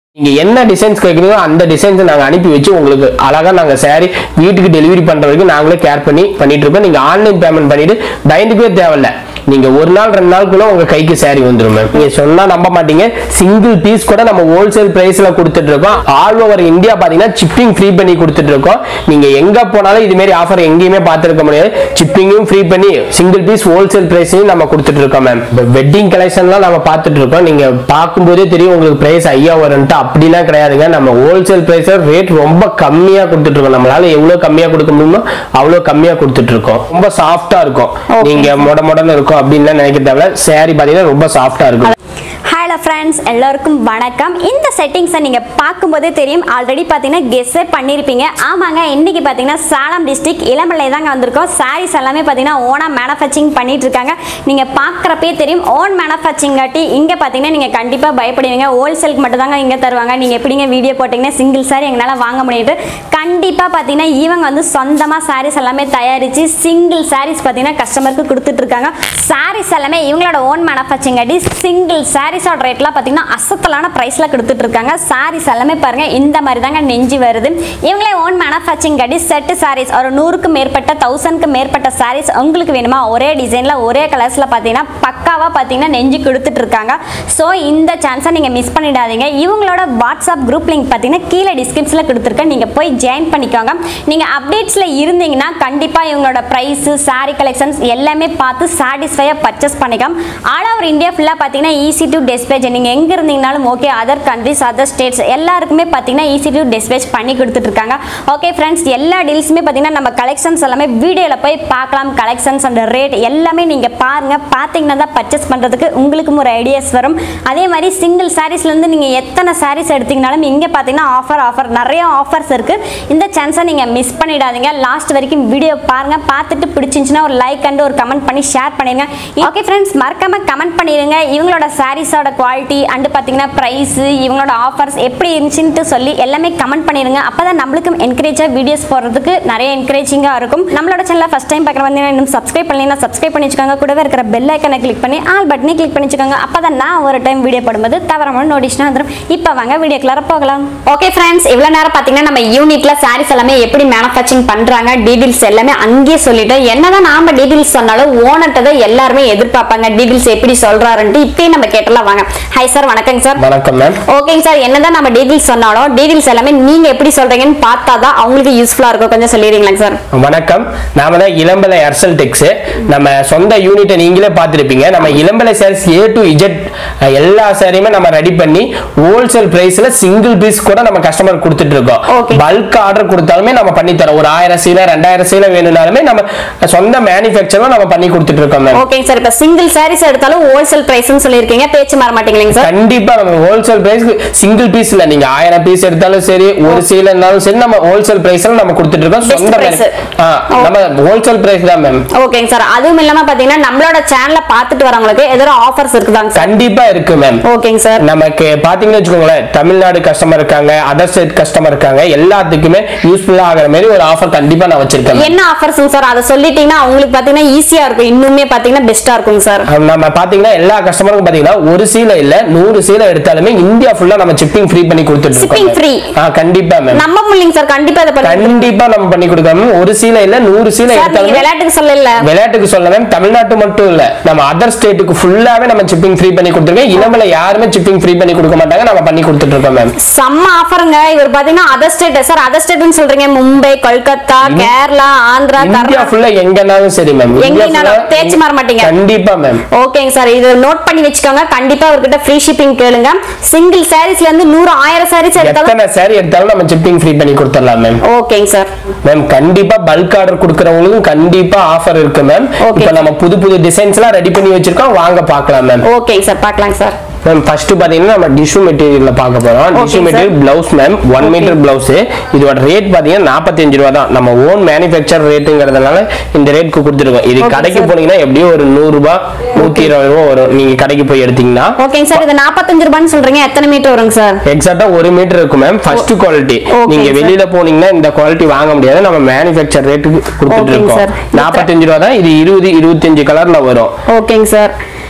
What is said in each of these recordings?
நீங்க என்ன டிசைன்ஸ் கேட்குறீங்களோ அந்த டிசைன்ஸ் நாங்க அனுப்பி வச்சு உங்களுக்கு அழகா நாங்க saree வீட்டுக்கு டெலிவரி பண்ற வரைக்கும் நாங்களே கேர் பண்ணி பண்ணிட்டு இருக்கோம் நீங்க ஆன்லைன் பேமெண்ட் பண்ணிட்டு பயந்துக்கவே தேவையில்ல நீங்க ஒரு நாள் ரெண்டு நாளுக்குள்ள உங்க கைக்கு saree வந்துரும் மேம் நீங்க சொன்னா நம்ப மாட்டீங்க சிங்கிள் பீஸ் கூட நம்ம ஹோல்சேல் பிரைஸ்ல கொடுத்துட்டு இருக்கோம் ஆல் ஓவர் இந்தியா பாத்தீங்கன்னா சிப்பிங் ஃப்ரீ பண்ணி கொடுத்துட்டு இருக்கோம் நீங்க எங்க போனாலும் இது மாதிரி ஆஃபர் எங்கேயுமே பார்த்திருக்க முடியாது சிப்பிங்கும் ஃப்ரீ பண்ணி சிங்கிள் பீஸ் ஹோல்சேல் பிரைஸ்லயும் நம்ம கொடுத்துட்டு இருக்கோம் மேம் வெட்டிங் கலெக்ஷன்லாம் நம்ம பார்த்துட்டு இருக்கோம் நீங்க பார்க்கும்போதே தெரியும் உங்களுக்கு பிரைஸ் ஐயா வரும்ட்டு அப்படிலாம் கிடையாதுங்க நம்ம ஹோல்சேல் பிரைஸ் ரேட் ரொம்ப கம்மியா கொடுத்துட்டு இருக்கோம் நம்மளால எவ்வளவு கம்மியா கொடுக்க முடியுமோ அவ்வளவு கம்மியா கொடுத்துட்டு இருக்கோம் ரொம்ப சாஃப்டா இருக்கும் நீங்க மொட மொடன்னு இருக்கும் அப்படின்னு நினைக்க தேவையில்ல saree பாத்தீங்கன்னா ரொம்ப சாஃப்டா இருக்கும் ஹலோ ஃப்ரெண்ட்ஸ் எல்லாருக்கும் வணக்கம் இந்த செட்டிங்ஸை நீங்கள் பார்க்கும்போதே தெரியும் ஆல்ரெடி பார்த்தீங்கன்னா கெஸ்ஸே பண்ணியிருப்பீங்க ஆமாங்க இன்னைக்கு பார்த்தீங்கன்னா சேலம் டிஸ்ட்ரிக்ட் இளமலை தாங்க வந்திருக்கோம் சாரீஸ் எல்லாமே பார்த்தீங்கன்னா ஓனாக மேனுஃபேக்சரிங் பண்ணிட்டு இருக்காங்க நீங்கள் பார்க்குறப்பே தெரியும் ஓன் மேனுஃபேக்சரிங் காட்டி இங்கே பார்த்தீங்கன்னா நீங்கள் கண்டிப்பாக பயப்படுவீங்க ஹோல்சேலுக்கு மட்டும் தாங்க இங்கே தருவாங்க நீங்கள் எப்படிங்க வீடியோ போட்டிங்கன்னா சிங்கிள் சாரி எங்களால் வாங்க முடியுது கண்டிப்பாக பார்த்தீங்கன்னா இவங்க வந்து சொந்தமாக சாரீஸ் எல்லாமே தயாரித்து சிங்கிள் சாரீஸ் பார்த்தீங்கன்னா கஸ்டமருக்கு கொடுத்துட்டு இருக்காங்க சாரீஸ் எல்லாமே இவங்களோட ஓன் மேனுஃபேக்சரிங் காட்டி சிங்கிள் சாரீஸோட ரேட்லாம் பார்த்தீங்கன்னா அசத்தலான ப்ரைஸில் கொடுத்துட்டு இருக்காங்க சாரீஸ் எல்லாமே பாருங்க இந்த மாதிரி தாங்க நெஞ்சு வருது இவங்களே ஓன் மேனுஃபேக்சரிங் காட்டி செட்டு சாரீஸ் ஒரு நூறுக்கும் மேற்பட்ட தௌசண்ட்க்கு மேற்பட்ட சாரீஸ் உங்களுக்கு வேணுமா ஒரே டிசைனில் ஒரே கலர்ஸில் பார்த்தீங்கன்னா பக்காவாக பார்த்தீங்கன்னா நெஞ்சு கொடுத்துட்டு இருக்காங்க ஸோ இந்த சான்ஸை நீங்கள் மிஸ் பண்ணிடாதீங்க இவங்களோட வாட்ஸ்அப் குரூப் லிங்க் பார்த்தீங்கன்னா கீழே டிஸ்கிரிப்ஷனில் கொடுத்துருக்கேன் நீங்கள் போய் ஜாயின் பண்ணிக்கோங்க நீங்கள் அப்டேட்ஸில் இருந்தீங்கன்னா கண்டிப்பாக இவங்களோட ப்ரைஸு சாரீ கலெக்ஷன்ஸ் எல்லாமே பார்த்து சாட்டிஸ்ஃபையாக பர்ச்சேஸ் பண்ணிக்கலாம் ஆல் ஓவர் இந்தியா ஃபுல்லாக பார்த்தீங்கன்னா ஈஸி டு டெஸ்பேஜ் நீங்கள் எங்கே இருந்தீங்கனாலும் okay other countries other states எல்லாருக்குமே பார்த்தீங்கன்னா ஈஸி டு டெஸ்பேஜ் பண்ணி கொடுத்துட்ருக்காங்க ஓகே ஃப்ரெண்ட்ஸ் எல்லா டீல்ஸுமே பார்த்தீங்கன்னா நம்ம கலெக்ஷன்ஸ் எல்லாமே வீடியோவில் போய் பார்க்கலாம் கலெக்ஷன்ஸ் அண்ட் ரேட் எல்லாமே நீங்கள் பாருங்கள் பார்த்தீங்கன்னா தான் பர்ச்சேஸ் பண்ணுறதுக்கு உங்களுக்கும் ஒரு ஐடியாஸ் வரும் அதே மாதிரி சிங்கிள் சாரீஸ்லேருந்து நீங்கள் எத்தனை சாரீஸ் எடுத்தீங்கனாலும் இங்கே பார்த்தீங்கன்னா ஆஃபர் ஆஃபர் நிறைய ஆஃபர்ஸ் இருக்குது இந்த சான்ஸை நீங்கள் மிஸ் பண்ணிடாதீங்க லாஸ்ட் வரைக்கும் வீடியோ பாருங்கள் பார்த்துட்டு பிடிச்சிருந்துச்சுன்னா ஒரு லைக் அண்ட் ஒரு கமெண்ட் பண்ணி ஷேர் பண்ணிடுங்க ஓகே ஃப்ரெண்ட்ஸ் மறக்காமல் கமெண்ட் பண்ணிடுங்க இவங்களோட சாரீஸோட குவாலிட்டி அண்டு பார்த்தீங்கன்னா ப்ரைஸு இவங்களோட ஆஃபர்ஸ் எப்படி இருந்துச்சுன்ட்டு சொல்லி எல்லாமே கமெண்ட் பண்ணிடுங்க அப்போ தான் நம்மளுக்கும் என்கரேஜாக வீடியோஸ் போடுறதுக்கு நிறைய என்கரேஜிங்காக இருக்கும் நம்மளோட சேனலை ஃபஸ்ட் டைம் பார்க்குற வந்தீங்கன்னா இன்னும் சப்ஸ்கிரைப் பண்ணலைன்னா சப்ஸ்கிரைப் பண்ணி வச்சுக்கோங்க கூடவே இருக்கிற பெல் ஐக்கனை கிளிக் பண்ணி ஆல் பட்டனே கிளிக் பண்ணி வச்சுக்கோங்க அப்போ தான் நான் ஒரு டைம் வீடியோ போடும்போது தவறாமல் நோட்டிஷனாக வந்துடும் இப்போ வாங்க வீடியோக்குள்ளார போகலாம் ஓகே ஃப்ரெண்ட்ஸ் இவ்வளோ நேரம் பார்த்தீங்கன்னா நம்ம யூனிட்ல சாரீஸ் எல்லாமே எப்படி மேனுஃபேக்சரிங் பண்ணுறாங்க டீடைல்ஸ் எல்லாமே அங்கேயே சொல்லிட்டோம் என்னதான் நாம டீடைல்ஸ் சொன்னாலும் ஓனர்கிட்ட தான் எல்லாருமே எதிர்பார்ப்பாங்க டீடைல்ஸ் எப்படி சொல்றாருன்ட்டு இப்பயும் நம்ம கேட்டலாம் வாங்க ஹாய் சார் வணக்கங்க சார் வணக்கம் மேம் ஓகேங்க சார் என்னதான் நம்ம டீடைல்ஸ் சொன்னாலும் டீடைல்ஸ் எல்லாமே நீங்க எப்படி சொல்றீங்கன்னு பார்த்தா தான் அவங்களுக்கு யூஸ்ஃபுல்லா இருக்கும் கொஞ்சம் சொல்லிடுறீங்களா சார் வணக்கம் நாம தான் இளம்பலை அர்சல் டெக்ஸ் நம்ம சொந்த யூனிட்டை நீங்களே பார்த்துருப்பீங்க நம்ம Elampillai sarees A to Z எல்லா சாரியுமே நம்ம ரெடி பண்ணி ஹோல்சேல் பிரைஸ்ல சிங்கிள் பீஸ் கூட நம்ம கஸ்டமர் கொடுத்துட்டு இருக்கோம் Okay. பல்க் ஆர்டர் கொடுத்தாலுமே நம்ம பண்ணி தரோம் ஒரு ஆயிரம் சீலை ரெண்டாயிரம் சீலை வேணும்னாலுமே நம்ம சொந்த மேனுஃபேக்சர்ல நம்ம பண்ணி கொடுத்துட்டு இருக்கோம் மேம் ஓகேங்க சார் இப்ப சிங்கிள் சாரீஸ் எடுத்தாலும் ஹோல்சேல் பிரைஸ்னு சொல்லியிருக்கீங்க பேச்சு மாற மாட்டீங்களா சார் கண்டிப்பா நம்ம ஹோல்சேல் பிரைஸ் சிங்கிள் பீஸ் இல்ல நீங்க ஆயிரம் பீஸ் எடுத்தாலும் சரி ஒரு சீல இருந்தாலும் சரி நம்ம ஹோல்சேல் பிரைஸ்ல நம்ம கொடுத்துட்டு இருக்கோம் Best சொந்த price. ஆ, நம்ம ஹோல்சேல் பிரைஸ் தான் மேம் ஓகேங்க சார் அதுவும் இல்லாம பாத்தீங்கன்னா நம்மளோட சேனலை பார்த்துட்டு வரவங்களுக்கு ஏதோ ஆஃபர்ஸ் இருக்குதாங்க சார் கண்டிப்பா இருக்கு மேம் ஓகேங்க சார் நமக்கு பாத்தீங்கன்னு வச்சுக்கோங்களேன் தமிழ்நாடு கஸ்டமர் இருக்காங்க அதர் ஸ்டேட் கஸ்டமர் இருக்காங்க எல்லாத்துக்குமே யூஸ்ஃபுல்லா ஆகிற மாதிரி ஒரு ஆஃபர் கண்டிப்பா நான் வச்சிருக்கேன் ma'am. என்ன ஆஃபர்ஸ்ங்க சார் அதை சொல்லிட்டீங்கன்னா அவங்களுக்கு பாத்தீங்கன்னா ஈஸியா இருக்கும் இன்னுமே பாத்தீங்கன்னா பெஸ்டா இருக்குங்க சார் அஹ் நம்ம பாத்தீங்கன்னா எல்லா கஸ்டமருக்கும் பாத்தீங்கன்னா ஒரு சீலை இல்ல நூறு சீலை எடுத்தாலுமே இந்தியா ஃபுல்லா நம்ம சிப்பிங் ஃப்ரீ பண்ணி கொடுத்துட்டு Shipping இருக்கோம் free. ஆ கண்டிப்பா மேம் நம்ப முடியலைங்க சார் கண்டிப்பா இதை பண்ணி கண்டிப்பா நம்ம பண்ணி கொடுக்காம ஒரு சீலை இல்ல நூறு சீலை சார் நீங்க எடுத்தாலுமே விளையாட்டுக்கு சொல்லல விளையாட்டுக்கு சொல்ல மேம் தமிழ்நாட்டு மட்டும் இல்ல நம்ம அதர் ஸ்டேட்டுக்கு ஃபுல்லாவே நம்ம சிப்பிங் ஃப்ரீ பண்ணி கொடுத்துருக்கோம் இளமல யாருமே சிப்பிங் ஃப்ரீ பண்ணி கொடுக்க மாட்டாங்க நம்ம பண்ணி கொடுத்துட்டு இருக்கோம் மேம் செம்ம ஆஃபருங்க இவர் பாத்தீங்கன்னா அதர் ஸ்டேட் சார் அதர் ஸ்டேட்னு சொல்றீங்க மும்பை கொல்கத்தா கேரளா ஆந்திரா இந்தியா கர்நாடகா ஃபுல்லா எங்கனாலும் சரி மேம் எங்கனாலும் தேய்ச்சி மாற மாட்டீங்க. கண்டிப்பா மேம் ஓகேங்க சார் இது நோட் பண்ணி வச்சுக்கோங்க கண்டிப்பா அவர்கிட்ட ஃப்ரீ ஷிப்பிங் கேளுங்க சிங்கிள் சாரீஸ்ல இருந்து நூறு ஆயிரம் சாரீஸ் எடுத்தாலும் எத்தனை சாரி எடுத்தாலும் நம்ம சிப்பிங் ஃப்ரீ பண்ணி கொடுத்துடலாம் மேம் ஓகேங்க சார் மேம் கண்டிப்பா பல்க் ஆர்டர் கொடுக்கறவங்களுக்கும் கண்டிப்பா ஆஃபர் இருக்கு மேம் Okay. இப்போ நம்ம புது புது டிசைன்ஸ் எல்லாம் ரெடி பண்ணி வச்சிருக்கோம் வாங்க பார்க்கலாம் மேம் ஓகேங்க சார் பார்க்கலாங்க சார் மேம் ஃபர்ஸ்ட் பாத்தீங்கன்னா நம்ம டிஷ்யூ மெட்டீரியல்ல பார்க்க போறோம் Okay, tissue sir. Material blouse ma'am one metre blouse இதோட ரேட் பாத்தீங்கன்னா நாற்பத்தஞ்சு ரூபா தான் நம்ம ஓன் மேனுஃபேக்சர் ரேட்டுங்கிறதுனால இந்த ரேட்க்கு கொடுத்துருக்கோம் இது Okay, கடைக்கு sir. போனீங்கன்னா எப்படியும் ஒரு நூறு ரூபாய் நூத்தி இருபது ரூபா வரும் நீங்க கடைக்கு போய் எடுத்தீங்கன்னா ஓகேங்க சார் இது நாற்பத்தஞ்சு ரூபான்னு சொல்றீங்க எத்தனை மீட்டர் வருங்க சார் எக்ஸாக்டா ஒரு மீட்டர் இருக்கும் மேம் ஃபர்ஸ்ட் குவாலிட்டி Okay, நீங்க sir. வெளியில போனீங்கன்னா இந்த குவாலிட்டி வாங்க முடியாது நம்ம மேனுஃபேக்சர் ரேட்டுக்கு கொடுத்துட்டு Okay, இருக்கோம் sir. நாற்பத்தஞ்சு ரூபா தான் இது இருபது இருபத்தஞ்சு கலர்ல வரும் ஓகேங்க சார்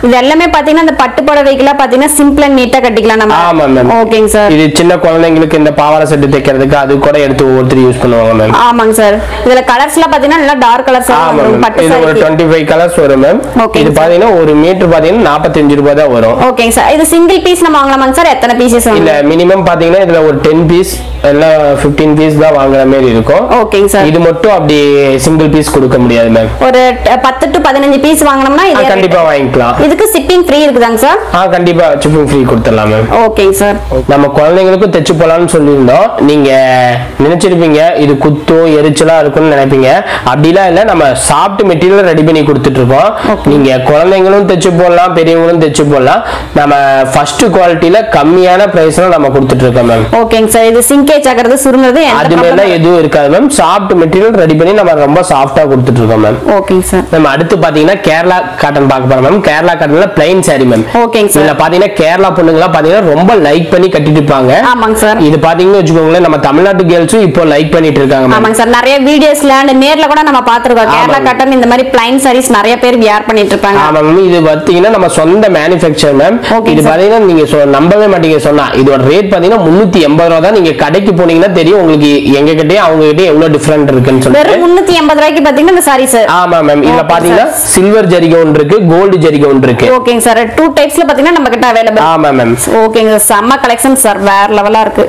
இது எல்லாமே பாத்தீங்கன்னா இந்த பட்டு புடவைக்கெல்லாம் பாத்தீங்கன்னா சிம்பிள் அண்ட் நீட்டா கட்டிக்கலாம் நம்ம ஆமா மேம் ஓகேங்க சார் இது சின்ன குழந்தைங்களுக்கு இந்த பாவாடை செட்டு தைக்கிறதுக்கு அது கூட எடுத்து ஒவ்வொருத்தர் யூஸ் பண்ணுவாங்க மேம் ஆமாங்க சார் இதுல கலர்ஸ் எல்லாம் பாத்தீங்கன்னா நல்லா டார்க் கலர்ஸ் ஆமா மேம் பட்டு இது ஒரு saree டுவெண்ட்டி ஃபைவ் கலர்ஸ் வரும் மேம் Okay, இது sir. பாத்தீங்கன்னா ஒரு மீட்டர் பாத்தீங்கன்னா நாற்பத்தஞ்சு ரூபாய் தான் வரும் ஓகேங்க சார் இது சிங்கிள் பீஸ் நம்ம வாங்கலாமாங்க சார் எத்தனை பீசஸ் இல்ல மினிமம் பாத்தீங்கன்னா இதுல ஒரு டென் பீஸ் இல்ல பிப்டீன் பீஸ் தான் வாங்குற மாதிரி இருக்கும் ஓகேங்க சார் இது மட்டும் அப்படி சிங்கிள் பீஸ் கொடுக்க முடியாது மேம் ஒரு ட- பத்து டு பதினஞ்சு பீஸ் வாங்கினோம்னா இது கண்டிப்பா வாங்கிக்கலாம் இதுக்கு ஷிப்பிங் ஃப்ரீ இருக்குதாங்க சார் ஆ கண்டிப்பா சிப்பிங் ஃப்ரீ கொடுத்துடலாம் மேம் ஓகேங்க சார் நம்ம குழந்தைங்களுக்கும் தைச்சு போலாம்னு சொல்லியிருந்தோம் நீங்க நினைச்சிருப்பீங்க இது குத்தும் எரிச்சலா இருக்கும்னு நினைப்பீங்க அப்படிலாம் இல்ல நம்ம சாஃப்ட் மெட்டீரியல் ரெடி பண்ணி கொடுத்துட்டு இருக்கோம் நீங்க குழந்தைங்களும் தைச்சு போடலாம் பெரியவங்களும் தைச்சு போடலாம் நம்ம ஃபர்ஸ்ட் குவாலிட்டியில கம்மியான பிரைஸ்ல நம்ம கொடுத்துட்டு இருக்கோம் மேம் ஓகேங்க சார் இது சிங்கேஜ் ஆகிறது சுருங்குறது எந்த அது மாதிரிலாம் problem- எதுவும் இருக்காது மேம் சாஃப்ட் மெட்டீரியல் ரெடி பண்ணி நம்ம ரொம்ப சாஃப்டா கொடுத்துட்டு இருக்கோம் மேம் ஓகேங்க சார் நம்ம அடுத்து பாத்தீங்கன்னா கேரளா காட்டன் பார்க்க போறோம் மேம் கேரளா காட்டன்ல பிளைன் saree மேம் ஓகேங்க சார் இதுல பாத்தீங்கன்னா கேரளா பொண்ணுங்களா பாத்தீங்கன்னா ரொம்ப லைக் பண்ணி கட்டிட்டு இருப்பாங்க ஆமாங்க சார் இது பாத்தீங்கன்னு வச்சுக்கோங்களேன் நம்ம தமிழ்நாட்டு கேர்ள்ஸும் இப்போ லைக் பண்ணிட்டு இருக்காங்க மேம் ஆமாங்க சார் நிறைய வீடியோஸ்ல and நேர்ல கூட நம்ம பாத்துருக்கோம் கேரளா ஆமாங்க. காட்டன் இந்த மாதிரி பிளைன் sarees நிறைய பேர் வியர் பண்ணிட்டு இருப்பாங்க ஆமா மேம் இது பாத்தீங்கன்னா நம்ம சொந்த மேனுஃபேக்சர் மேம் Okay, இது sir. பாத்தீங்கன்னா நீங்க சொ- நம்பவே மாட்டீங்க சொன்னா இதோட ரேட் பாத்தீங்கன்னா முன்னூத்தி எண்பது ரூபா தான் நீங்க கடைக்கு போனீங்கன்னா தெரியும் உங்களுக்கு எங்க கிட்டயும் அவங்க கிட்டயும் எவ்வளவு டிஃபரெண்ட் இருக்குன்னு சொல்லிட்டு வெறும் முன்னூத்தி எண்பது ரூபாய்க்கு பாத்தீங்கன்னா இந்த sarees ஆமா மேம் இதுல Okay, பாத்தீங்கன்னா சில்வர் ஜரிகை ஒன்று இருக்கு கோல்டு ஜரிகை ஒன்று இருக்கு ஓகேங்க சார் டூ டைப்ஸ்ல பாத்தீங்கன்னா நம்ம கிட்ட அவைலபிள் ஆமா மேம் ஓகேங்க சார் செம்ம கலெக்ஷன் சார் வேற லெவலா இருக்கு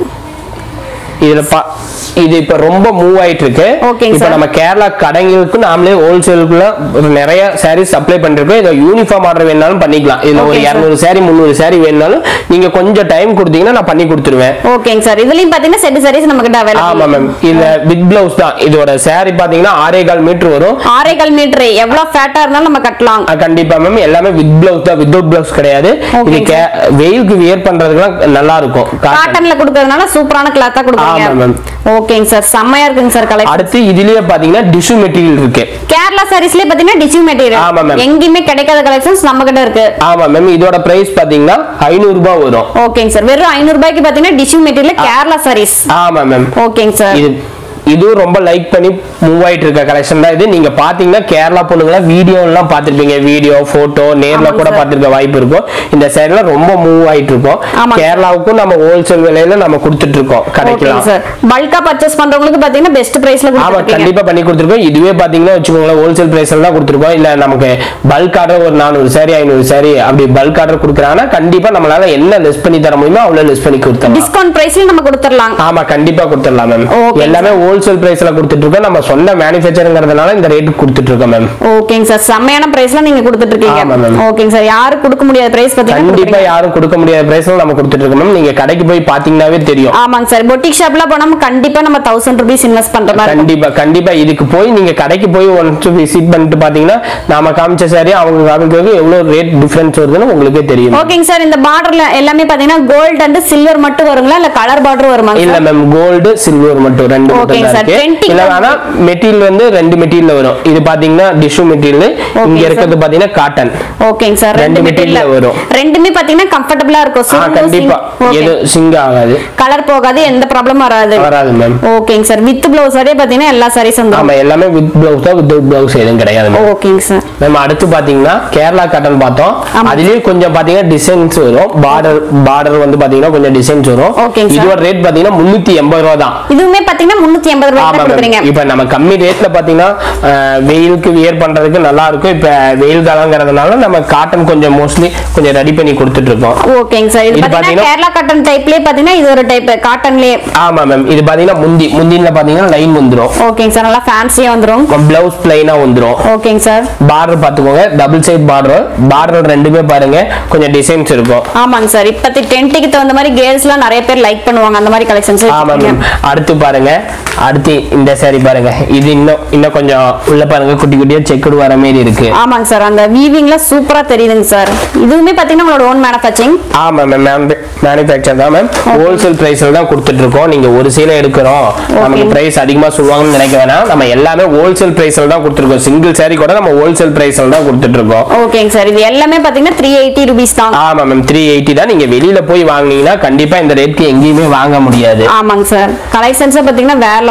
இதுல பா- இது இப்ப ரொம்ப மூவ் ஆயிட்டு இருக்கு Okay, இப்ப sir. நம்ம கேரளா கடைங்களுக்கு நாமளே ஹோல்சேலுக்குள்ள ஒரு நிறைய சாரீஸ் சப்ளை பண்ணிருக்கோம் இதை யூனிஃபார்ம் ஆர்டர் வேணாலும் பண்ணிக்கலாம் இதுல ஒரு Okay, sir. இருநூறு சாரி முந்நூறு சாரி வேணாலும் நீங்க கொஞ்சம் டைம் கொடுத்தீங்கன்னா நான் பண்ணி கொடுத்துருவேன் ஓகேங்க சார் இதுலயும் பாத்தீங்கன்னா செட் sarees நம்ம கிட்ட ஆமா அவைலபிள் மேம் இதுல வித் பிளவுஸ் தான் இதோட சாரி பாத்தீங்கன்னா ஆறே கால் மீட்டர் வரும் ஆறே கால் மீட்டர் எவ்வளவு ஃபேட்டா இருந்தாலும் நம்ம கட்டலாம் அஹ் கண்டிப்பா மேம் எல்லாமே வித் பிளவுஸ் தான் வித்தவுட் பிளவுஸ் கிடையாது Okay, இது கே- வெயிலுக்கு வியர் பண்றதுக்குலாம் நல்லா இருக்கும் காட்டன் காட்டன்ல கொடுக்கறதுனால சூப்பரான கிளாத்தா ஆமா, கொடுக்குறீங்க ma'am. ஓகேங்க சார் செம்மையா இருக்குங்க சார் கலெக்ஷன் அடுத்து இதுலயே பாத்தீங்கன்னா டிஷ்யூ மெட்டீரியல் இருக்கு கேரளா சாரீஸ்லயே பாத்தீங்கன்னா டிஷ்யூ ஆமா, மெட்டீரியல் ma'am. எங்கேயுமே கிடைக்காத கலெக்ஷன்ஸ் நம்ம கிட்ட இருக்கு ஆமா மேம் இதோட பிரைஸ் பாத்தீங்கன்னா ஐநூறு ரூபாய் வரும் ஓகேங்க சார் வெறும் ஐநூறு ரூபாய்க்கு பாத்தீங்கன்னா டிஷ்யூ மெட்டீரியல் கேரளா சாரீஸ் ஆமா மேம் ஓகேங்க சார் இது இதுவும் ரொம்ப லைக் பண்ணி மூவ் ஆயிட்டு இருக்க கலெக்ஷன் தான் இது நீங்க பாத்தீங்கன்னா கேரளா பொண்ணுங்களா வீடியோ எல்லாம் பாத்திருப்பீங்க வீடியோ போட்டோ நேர்ல ஆமாங்க கூட sir. பாத்திருக்க வாய்ப்பு இருக்கும் இந்த சைடுல ரொம்ப மூவ் ஆயிட்டு இருக்கும் ஆமாங்க. கேரளாவுக்கும் நம்ம ஹோல்சேல் விலையில நம்ம கொடுத்துட்டு இருக்கோம் ஓகேங்க கிடைக்கலாம் சார் பல்கா பர்ச்சேஸ் பண்றவங்களுக்கு பாத்தீங்கன்னா பெஸ்ட் பிரைஸ்ல ஆமா கொடுத்துருக்கீங்க கண்டிப்பா பண்ணி கொடுத்துருக்கோம் இதுவே பாத்தீங்கன்னா வச்சுக்கோங்களேன் ஹோல்சேல் பிரைஸ்ல தான் கொடுத்துருக்கோம் இல்ல நமக்கு பல்க் ஆர்டர் ஒரு நானூறு சாரி ஐநூறு சாரி அப்படி பல்க் ஆர்டர் கொடுக்குறாங்கன்னா கண்டிப்பா நம்மளால என்ன லெஸ் பண்ணி தர முடியுமோ அவ்வளவு லெஸ் பண்ணி கொடுத்துடலாம் டிஸ்கவுண்ட் பிரைஸ்ல நம்ம கொடுத்துடலாம் ஆமா கண்டிப்பா கொடுத்துடலாம் மேம் Okay, எல்லாமே ஹோல்சேல் பிரைஸ்ல கொடுத்துட்டு இருக்கோம் நம்ம சொந்த மேனுஃபேக்சருங்கிறதுனால இந்த ரேட் கொடுத்துட்டு இருக்கோம் மேம் ஓகேங்க சார் செம்மையான பிரைஸ்ல நீங்க கொடுத்துட்டு இருக்கீங்க ஆமா, ma'am. ஓகேங்க சார் யாரும் கொடுக்க முடியாத பிரைஸ் கண்டிப்பா பாத்தீங்கன்னா யாரும் கொடுக்க முடியாத பிரைஸ்ல நம்ம கொடுத்துட்டு இருக்கோம் மேம் நீங்க கடைக்கு போய் பாத்தீங்கன்னாவே தெரியும் ஆமாங்க சார் பொட்டிக் ஷாப்ல போனா கண்டிப்பா நம்ம தௌசண்ட் ருபீஸ் இன்வெஸ்ட் பண்ற மாதிரி இருக்கும். கண்டிப்பா கண்டிப்பா இதுக்கு போய் நீங்க கடைக்கு போய் ஒன்ஸ் விசிட் பண்ணிட்டு பாத்தீங்கன்னா நாம காமிச்ச சாரி அவங்க காமிக்கிறது எவ்வளவு ரேட் டிஃபரன்ஸ் வருதுன்னு உங்களுக்கே தெரியும் ஓகேங்க சார் இந்த பார்டர்ல எல்லாமே பாத்தீங்கன்னா கோல்ட் அண்ட் சில்வர் மட்டும் வருங்களா இல்ல கலர் பார்டர் வருமா இல்ல மேம் கோல்டு சில்வர் மட்டும் ரெண்டு மட்டும் Okay, தான் sir. இருக்கு 20 இல்ல ஆனா மெட்டீரியல் வந்து ரெண்டு மெட்டீரியல் வரும் இது பாத்தீங்கன்னா டிஷ்யூ மெட்டீரியல் இங்க sir. இருக்கிறது பாத்தீங்கன்னா காட்டன் ஓகேங்க சார் ரெண்டு ரெண்டு material மெட்டீரியல் வரும். ரெண்டுமே பாத்தீங்கன்னா கம்ஃபர்டபுளா இருக்கும் ஆ கண்டிப்பா எது சிங்க் ஆகாது கலர் போகாது எந்த ப்ராப்ளமும் வராது வராது மேம் ஓகேங்க சார் வித் பிளவுஸ் வரையே பாத்தீங்கன்னா எல்லா சாரீஸ் வந்துரும் ஆமா எல்லாமே வித் பிளவுஸ் தான் வித் பிளவுஸ் எதுவும் கிடையாது மேம் ஓகேங்க சார் நம்ம அடுத்து பாத்தீங்கன்னா கேரளா காட்டன் பார்த்தோம் ஆமா. அதுலயே கொஞ்சம் பாத்தீங்கன்னா டிசைன்ஸ் வரும் பார்டர் பார்டர் வந்து பாத்தீங்கன்னா கொஞ்சம் டிசைன்ஸ் வரும் Okay, sir. இதோட ரேட் பாத்தீங்கன்னா முன்னூத்தி எண்பது ரூபா தான் இதுவுமே பாத்தீங்கன்னா முன்னூத்தி எண்பது ரூபாய் ஆமா கொடுக்குறீங்க மேம் இப்ப நம்ம கம்மி ரேட்ல பாத்தீங்கன்னா அஹ், வெயிலுக்கு வியர் பண்றதுக்கு நல்லா இருக்கும் இப்ப வெயில் காலங்கிறதுனால நம்ம காட்டன் கொஞ்சம் மோஸ்ட்லி கொஞ்சம் ரெடி பண்ணி கொடுத்துட்டு இருக்கோம் ஓகேங்க சார் இது இது பாத்தீங்கன்னா பாத்தீங்கன்னா- கேரளா காட்டன் டைப்லயே பாத்தீங்கன்னா இது ஒரு டைப் காட்டன்லயே ஆமா மேம் இது பாத்தீங்கன்னா முந்தி முந்தின்ல பாத்தீங்கன்னா லைன் வந்துரும் ஓகேங்க சார் நல்லா ஃபேன்சியா வந்துரும் பிளவுஸ் பிளைனா வந்துரும் ஓகேங்க சார் பார்டர் பாத்துக்கோங்க டபுள் சைட் பார்டர் பார்டர் ரெண்டுமே பாருங்க கொஞ்சம் டிசைன்ஸ் இருக்கும் ஆமாங்க சார் இப்பத்தி டென்ட்டுக்கு தகுந்த மாதிரி கேர்ள்ஸ் எல்லாம் நிறைய பேர் லைக் பண்ணுவாங்க அந்த மாதிரி கலெக்ஷன்ஸ் ஆமா மேம் அடுத்து பாருங்க அடுத்து இந்த saree பாருங்க இது இன்னும் இன்னும் கொஞ்சம் உள்ள பாருங்க குட்டி குட்டியா செக்குடு வர மாதிரி இருக்கு ஆமாங்க சார் அந்த வீவிங்ல சூப்பரா தெரியுதுங்க சார் இதுவுமே பாத்தீங்கன்னா உங்களோட ஓன் மேனுஃபேக்சரிங் ஆமா மேம் மேனுஃபேக்சர் தான் மேம் ஹோல்சேல் பிரைஸ்ல தான் கொடுத்துட்டு இருக்கோம் நீங்க ஒரு சீலை எடுக்கிறோம் நமக்கு பிரைஸ் அதிகமா சொல்லுவாங்கன்னு நினைக்க வேணாம் நம்ம எல்லாமே ஹோல்சேல் பிரைஸ்ல தான் கொடுத்துருக்கோம் சிங்கிள் saree கூட நம்ம ஹோல்சேல் பிரைஸ்ல தான் கொடுத்துட்டு இருக்கோம் ஓகேங்க சார் இது எல்லாமே பாத்தீங்கன்னா த்ரீ எயிட்டி ருபீஸ் தான் ஆமா மேம் த்ரீ எயிட்டி தான் நீங்க வெளியில போய் வாங்குனீங்கன்னா கண்டிப்பா இந்த ரேட்க்கு எங்கேயுமே வாங்க முடியாது ஆமாங்க சார் கலெக்ஷன்ஸ் பாத்தீங்கன்னா வேற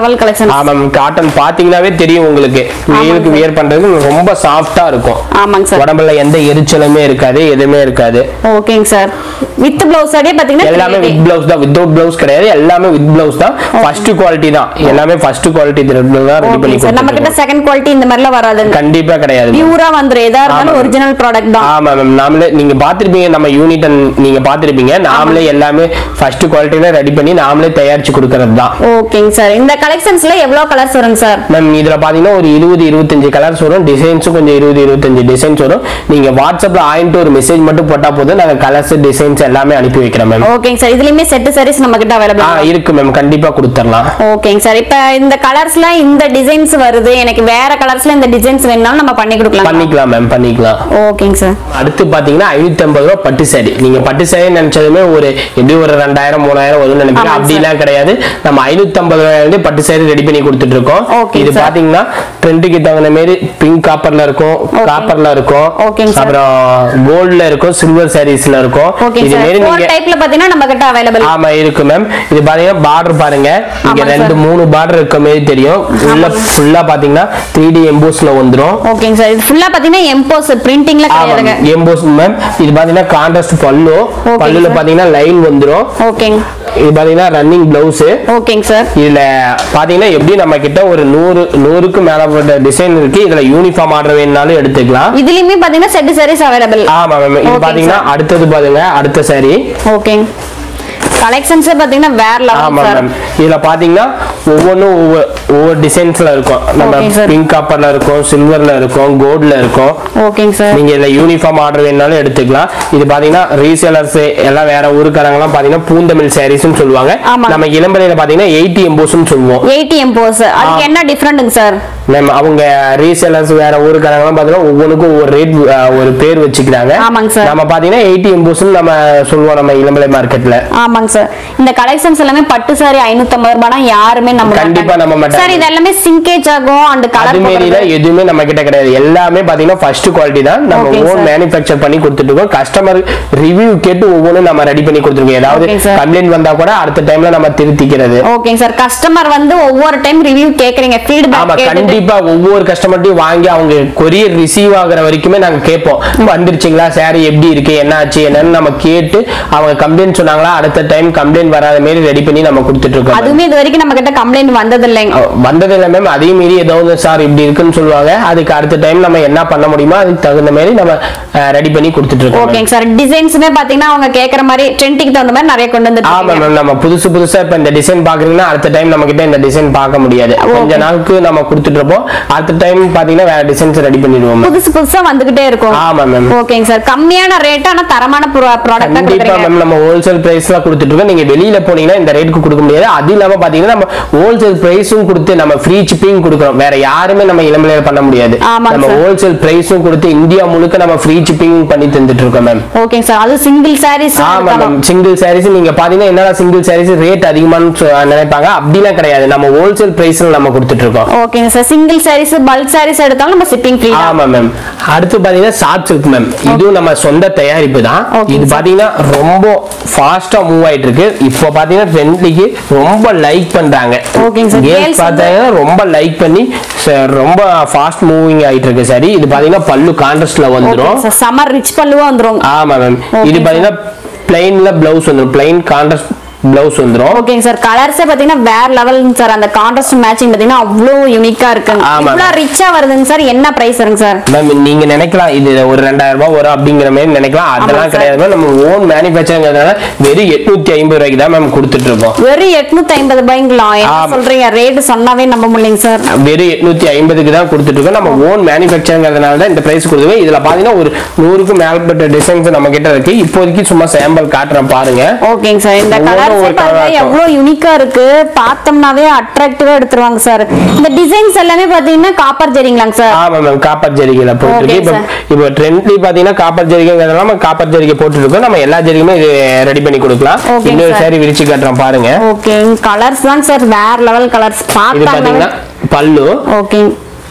லெவல் கலெக்ஷன் ஆமாம் காட்டன் பாத்தீங்கன்னாவே தெரியும் உங்களுக்கு வெயிலுக்கு வியர் பண்றதுக்கு ரொம்ப சாஃப்டா இருக்கும் ஆமாங்க சார் உடம்புல எந்த எரிச்சலுமே இருக்காது எதுவுமே இருக்காது ஓகேங்க சார் வித் பிளவுஸ் அடியே பாத்தீங்கன்னா எல்லாமே வித் பிளவுஸ் தான் வித்தவுட் பிளவுஸ் கிடையாது எல்லாமே வித் பிளவுஸ் தான் ஃபர்ஸ்ட் குவாலிட்டி தான் எல்லாமே ஃபர்ஸ்ட் குவாலிட்டி தான் ரெடி பண்ணி ஓகே சார் நம்ம கிட்ட கொடுத்துருக்கோம். செகண்ட் குவாலிட்டி இந்த மாதிரிலாம் வராதுங்க கண்டிப்பா கிடையாது ma'am. பியூரா வந்துரும் எதா இருந்தாலும் ஆமா. ஒரிஜினல் ப்ராடக்ட் தான் ஆமா மேம் நாமளே நீங்க பாத்திருப்பீங்க நம்ம யூனிட் நீங்க பாத்திருப்பீங்க நாமளே எல்லாமே ஃபர்ஸ்ட் குவாலிட்டில ரெடி பண்ணி நாமளே தயாரிச்சு கொடுக்கறது தான் ஓகேங்க சார் இந்த கலெக்ஷன்ஸ்ல எவ்வளவு கலர்ஸ் வருங்க சார் மேம் இதுல பாத்தீங்கன்னா ஒரு இருபது இருபத்தஞ்சு கலர்ஸ் வரும் டிசைன்ஸும் கொஞ்சம் இருபது இருபத்தஞ்சு டிசைன்ஸ் வரும் நீங்க வாட்ஸ்அப்ல ஆயின்ட்டு ஒரு மெசேஜ் மட்டும் போட்டா போதும் நாங்க கலர்ஸ் டிசைன்ஸ் எல்லாமே அனுப்பி வைக்கிறோம் மேம் ஓகேங்க சார் இதுலயுமே செட் சாரீஸ் நம்ம கிட்ட ஆ அவைலபிள் இருக்கு மேம் கண்டிப்பா கொடுத்துடலாம் ஓகேங்க சார் இப்ப இந்த கலர்ஸ்ல இந்த டிசைன்ஸ் வருது எனக்கு வேற கலர்ஸ்ல இந்த டிசைன்ஸ் வேணும்னாலும் நம்ம பண்ணி கொடுக்கலாம் பண்ணிக்கலாம் மேம் பண்ணிக்கலாம் ஓகேங்க சார் அடுத்து பாத்தீங்கன்னா ஐநூத்தி ஐம்பது ரூபா பட்டு சாரி நீங்க பட்டு சாரி நினைச்சதுமே ஒரு எப்படி ஒரு ரெண்டாயிரம் மூணாயிரம் வரும்னு நினைப்பீங்க ஆமாங்க அப்படிலாம் கிடையாது நம்ம ஐநூத்தி ஐம்பது ரூபாயிலிருந்து பட்டு சாரி ரெடி பண்ணி கொடுத்துட்டு இருக்கோம் Okay, இது sir. பாத்தீங்கன்னா ட்ரெண்டுக்கு தகுந்த மாதிரி பிங்க் காப்பர்ல இருக்கும் காப்பர்ல இருக்கும் Okay, sir. அப்புறம் கோல்ட்ல இருக்கும் சில்வர் சாரீஸ்ல இருக்கும் ஓகேங்க இது சார் மாரி ஃபோர் நீங்க டைப்ல பாத்தீங்கன்னா நம்ம கிட்ட அவைலபிள் ஆமா இருக்கு மேம் இது பாத்தீங்கன்னா பார்டர் பாருங்க இங்க ஆமாங்க ரெண்டு sir. மூணு பார்டர் இருக்க மாதிரி தெரியும் உள்ள ஃபுல்லா பாத்தீங்கன்னா த்ரீ டி எம்போஸ்ல வந்துரும் ஓகேங்க சார் இது ஃபுல்லா பாத்தீங்கன்னா எம்போஸ் பிரிண்டிங்ல கிடையாதுங்க எம்போஸ் மேம் இது பாத்தீங்கன்னா கான்ட்ராஸ்ட் பல்லு Okay, பல்லுல sir. பாத்தீங்கன்னா லைன் வந்துரும் ஓகேங்க இது பாத்தீங்கன்னா ரன்னிங் பிளவுஸ் ஓகேங்க சார் இதுல பாத்தீங்கன்னா எப்படி நம்ம கிட்ட ஒரு நூறு நூறுக்கு மேலப்பட்ட டிசைன் இருக்கு இதுல யூனிஃபார்ம் ஆர்டர் வேணும்னாலும் எடுத்துக்கலாம் இதுலயுமே பாத்தீங்கன்னா செட் சாரீஸ் அவைலபிள் ஆமா மேம் இது Okay, பாத்தீங்கன்னா sir. அடுத்தது பாருங்க அடுத்த சாரி ஓகேங்க கலெக்ஷன்ஸ் பாத்தீங்கன்னா வேற ஆமா லெவல் சார் மேம் இதுல பாத்தீங்கன்னா ஒவ்வொன்றும் ஒவ்வொரு ஒவ்வொரு டிசைன்ஸ்ல இருக்கும் நம்ம Okay, sir. பிங்க் காப்பர்ல இருக்கும் சில்வர்ல இருக்கும் கோல்ட்ல இருக்கும் ஓகேங்க சார் நீங்க இதுல யூனிஃபார்ம் ஆர்டர் வேணாலும் எடுத்துக்கலாம் இது பாத்தீங்கன்னா ரீசேலர்ஸ் எல்லாம் வேற ஊருக்காரங்க பாத்தீங்கன்னா பூந்தமிழ் சாரீஸ்னு சொல்லுவாங்க ஆமா. நம்ம இளம்பரையில பாத்தீங்கன்னா எயிட்டி எம்போஸ்னு சொல்லுவோம் எயிட்டி எம்போஸ் அதுக்கு ஆ. என்ன டிஃபரெண்ட்டுங்க சார் நம்ம அவங்க ரீசேலர்ஸ் வேற ஊருக்காரங்க பாத்தீங்கன்னா ஒவ்வொன்றுக்கும் ஒவ்வொரு ரேட் ஒரு பேர் வச்சுக்கிறாங்க ஆமாங்க sir. நம்ம பாத்தீங்கன்னா எயிட்டி எம்போஸ்னு நம்ம சொல்லுவோம் நம்ம இளம்பலை மார்க்கெட்ல ஆமாங்க சார் இந்த கலெக்ஷன்ஸ் எல்லாமே பட்டு சாரி ஐநூத்தி ஐம்பது ரூபாய்னா யாருமே நம்ம கண்டிப்பா நம்ப மாட்டாங்க. சார் இது எல்லாமே சிங்கேஜ் ஆகும் அண்ட் அது கலர் மாரில எதுவுமே நம்ம கிட்ட கிடையாது எல்லாமே பாத்தீங்கன்னா ஃபர்ஸ்ட் குவாலிட்டி தான் நம்ம Okay, ஓன் sir. மேனுஃபேக்சர் பண்ணி கொடுத்துட்டு இருக்கோம் கஸ்டமர் ரிவ்யூ கேட்டு ஒவ்வொன்றும் நம்ம ரெடி பண்ணி கொடுத்துருக்கோம் ஏதாவது Okay, sir. கம்ப்ளைண்ட் வந்தா கூட அடுத்த டைம்ல நம்ம திருத்திக்கிறது ஓகேங்க சார் கஸ்டமர் வந்து ஒவ்வொரு டைம் ரிவ்யூ கேக்குறீங்க ஆமா ஃபீட்பேக் கேட்டுட்டு கண்டிப்பா ஒவ்வொரு கஸ்டமர்ட்டையும் வாங்கி அவங்க கொரியர் ரிசீவ் ஆகுற வரைக்குமே நாங்க கேட்போம் வந்துருச்சுங்களா சாரி எப்படி இருக்கு என்ன ஆச்சு என்னன்னு நம்ம கேட்டு அவங்க கம்ப்ளைண்ட் சொன்னாங்களா அடுத்த டைம் கம்ப்ளைண்ட் வராத மாதிரி ரெடி பண்ணி நம்ம கொடுத்துட்டு இருக்கோம் அதுவுமே இது வரைக்கும் நம்ம கிட்ட கம்ப்ளைண்ட் வந்தது இல்லைங்க அஹ் வந்தது இல்லை மேம் அதே மீறி ஏதாவது சார் இப்படி இருக்குன்னு சொல்லுவாங்க அதுக்கு அடுத்த டைம் நம்ம என்ன பண்ண முடியுமோ அதுக்கு தகுந்த மாதிரி நம்ம ரெடி பண்ணி கொடுத்துட்டு இருக்கோம் ma'am. ஓகேங்க சார் டிசைன்ஸுமே பாத்தீங்கன்னா அவங்க கேக்குற மாதிரி ட்ரெண்டிக்கு தகுந்த மாதிரி நிறைய கொண்டு ஆமா வந்துட்டு மேம் நம்ம புதுசு புதுசா இப்ப இந்த டிசைன் பாக்குறீங்கன்னா அடுத்த டைம் நம்ம கிட்ட இந்த டிசைன் பார்க்க முடியாது கொஞ்ச நாளுக்கு நம்ம கொடுத்துட்டு இருப்போம் அடுத்த டைம் பாத்தீங்கன்னா வேற டிசைன்ஸ் ரெடி பண்ணிடுவோம் ma'am. புதுசு புதுசா வந்துகிட்டே இருக்கும் ஆமா மேம் ஓகேங்க சார் கம்மியான ரேட் ஆனா தரமான ப்ராடக்ட் கண்டிப்பா கொடுக்குறீங்க மேம் நம்ம ஹோல்சேல் பிரைஸ்ல கொடுத்துட்டு இருக்கோம் நீங்க வெளியில போனீங்கன்னா இந்த ரேட்டுக்கு கொடுக்க முடியாது அது இல்லாம பாத்தீங்கன்னா நம்ம ஹோல்சேல் பிரைஸும் கொடுத்து நம்ம ஃப்ரீ ஷிப்பிங் கொடுக்குறோம் வேற யாருமே நம்ம இளமலையில பண்ண முடியாது ஆமாங்க நம்ம sir. ஹோல்சேல் பிரைஸும் கொடுத்து இந்தியா முழுக்க நம்ம ஃப்ரீ ஷிப்பிங் பண்ணி தந்துட்டு இருக்கோம் மேம் ஓகேங்க சார் அது சிங்கிள் சாரீஸ் ஆமா மேம் சிங்கிள் சாரீஸ் நீங்க பாத்தீங்கன்னா என்னடா சிங்கிள் சாரீஸ் ரேட் அதிகமான்னு சொ- நினைப்பாங்க அப்படிலாம் கிடையாது நம்ம ஹோல்சேல் பிரைஸ்ல நம்ம கொடுத்துட்டு இருக்கோம் ஓகேங்க sir single sarees bulk sarees எடுத்தாலும் நம்ம ஷிப்பிங் ஃப்ரீ ஆமா மேம் அடுத்து பாத்தீங்கன்னா ஷார்ட் சில்க் மேம் இதுவும் நம்ம சொந்த தயாரிப்பு தான் Okay, இது sir. பாத்தீங்கன்னா ரொம்ப ஃபாஸ்டா மூவ் ஆயிட்டு இருக்கு இப்போ பாத்தீங்கன்னா ட்ரெண்ட்லிக்கு ரொம்ப லைக் பண்றாங்க Okay, sir. கேர்ள்ஸ் Girls பார்த்தாங்கன்னா ரொம்ப லைக் பண்ணி ச- ரொம்ப ஃபாஸ்ட் மூவிங் ஆயிட்டு இருக்கு சரி இது பாத்தீங்கன்னா பல்லு கான்ட்ராஸ்ட்ல வந்துரும் சார் சம்மர் ரிச் பல்லுவா வந்துரும் ஆமா மேம் Okay, இது sir. பாத்தீங்கன்னா பிளைன்ல பிளவுஸ் வந்துரும் பிளைன் கான்ட்ராஸ்ட் பிளவுஸ் வந்துரும் ஓகேங்க சார் கலர்ஸே பாத்தீங்கன்னா வேற லெவலுங்க சார் அந்த கான்ட்ராஸ்ட் மேட்சிங் பாத்தீங்கன்னா அவ்வளோ யூனிக்கா இருக்குங்க ஆமா. இவ்வளோ ரிச்சா வருதுங்க சார் என்ன பிரைஸ் வருங்க சார் மேம் நீங்க நினைக்கலாம் இது ஒரு ரெண்டாயிரம் ரூபாய் வரும் அப்படிங்கிற மாதிரி நினைக்கலாம் அதெல்லாம் sir. கிடையாது ma'am. நம்ம ஓன் மேனுஃபேக்சரிங்கிறதுனால வெறும் எட்நூத்தி ஐம்பது ரூபாய்க்கு தான் மேம் கொடுத்துட்டு இருக்கோம் வெறும் எட்நூத்தி ஐம்பது ரூபாய்ங்களா என்ன ஆமா. சொல்றீங்க ரேட் சொன்னாவே நம்ப முடியலைங்க சார் வெறும் எட்நூத்தி ஐம்பதுக்கு தான் கொடுத்துட்டு இருக்கோம் நம்ம ஓன் மேனுஃபேக்சரிங்கிறதுனால தான் இந்த பிரைஸ் கொடுத்துருக்கோம் இதுல பாத்தீங்கன்னா ஒரு நூறுக்கும் மேற்பட்ட டிசைன்ஸ் நம்ம கிட்ட இருக்கு இப்போதைக்கு சும்மா சாம்பிள் காட்டுறேன் பாருங்க ஓகேங்க சார் இந்த ஒவ்வொன்றும் கலர்ஸ் ஒரு colour பாருங்க இருக்கும். எவ்வளவு யூனிக்கா இருக்கு பார்த்தோம்னாவே அட்ராக்டிவா எடுத்துருவாங்க சார் இந்த டிசைன்ஸ் எல்லாமே பாத்தீங்கன்னா காப்பர் ஜெரிங்களாங்க சார் ஆமா மேம் காப்பர் ஜரிகையில போட்டுருக்கு Okay, இப்போ sir. இப்போ ட்ரெண்ட்லி பாத்தீங்கன்னா காப்பர் ஜரிகைங்கிறதுனால நம்ம காப்பர் ஜரிகை போட்டுருக்கோம் நம்ம எல்லா ஜரிகையுமே இது ரெடி பண்ணி கொடுக்கலாம் Okay, இன்னொரு sir. சாரி விரிச்சு காட்டுறோம் பாருங்க ஓகே கலர்ஸ் தாங்க சார் வேற லெவல் கலர்ஸ் இது பாத்தீங்கன்னா பார்த்தாங்க பல்லு ஓகே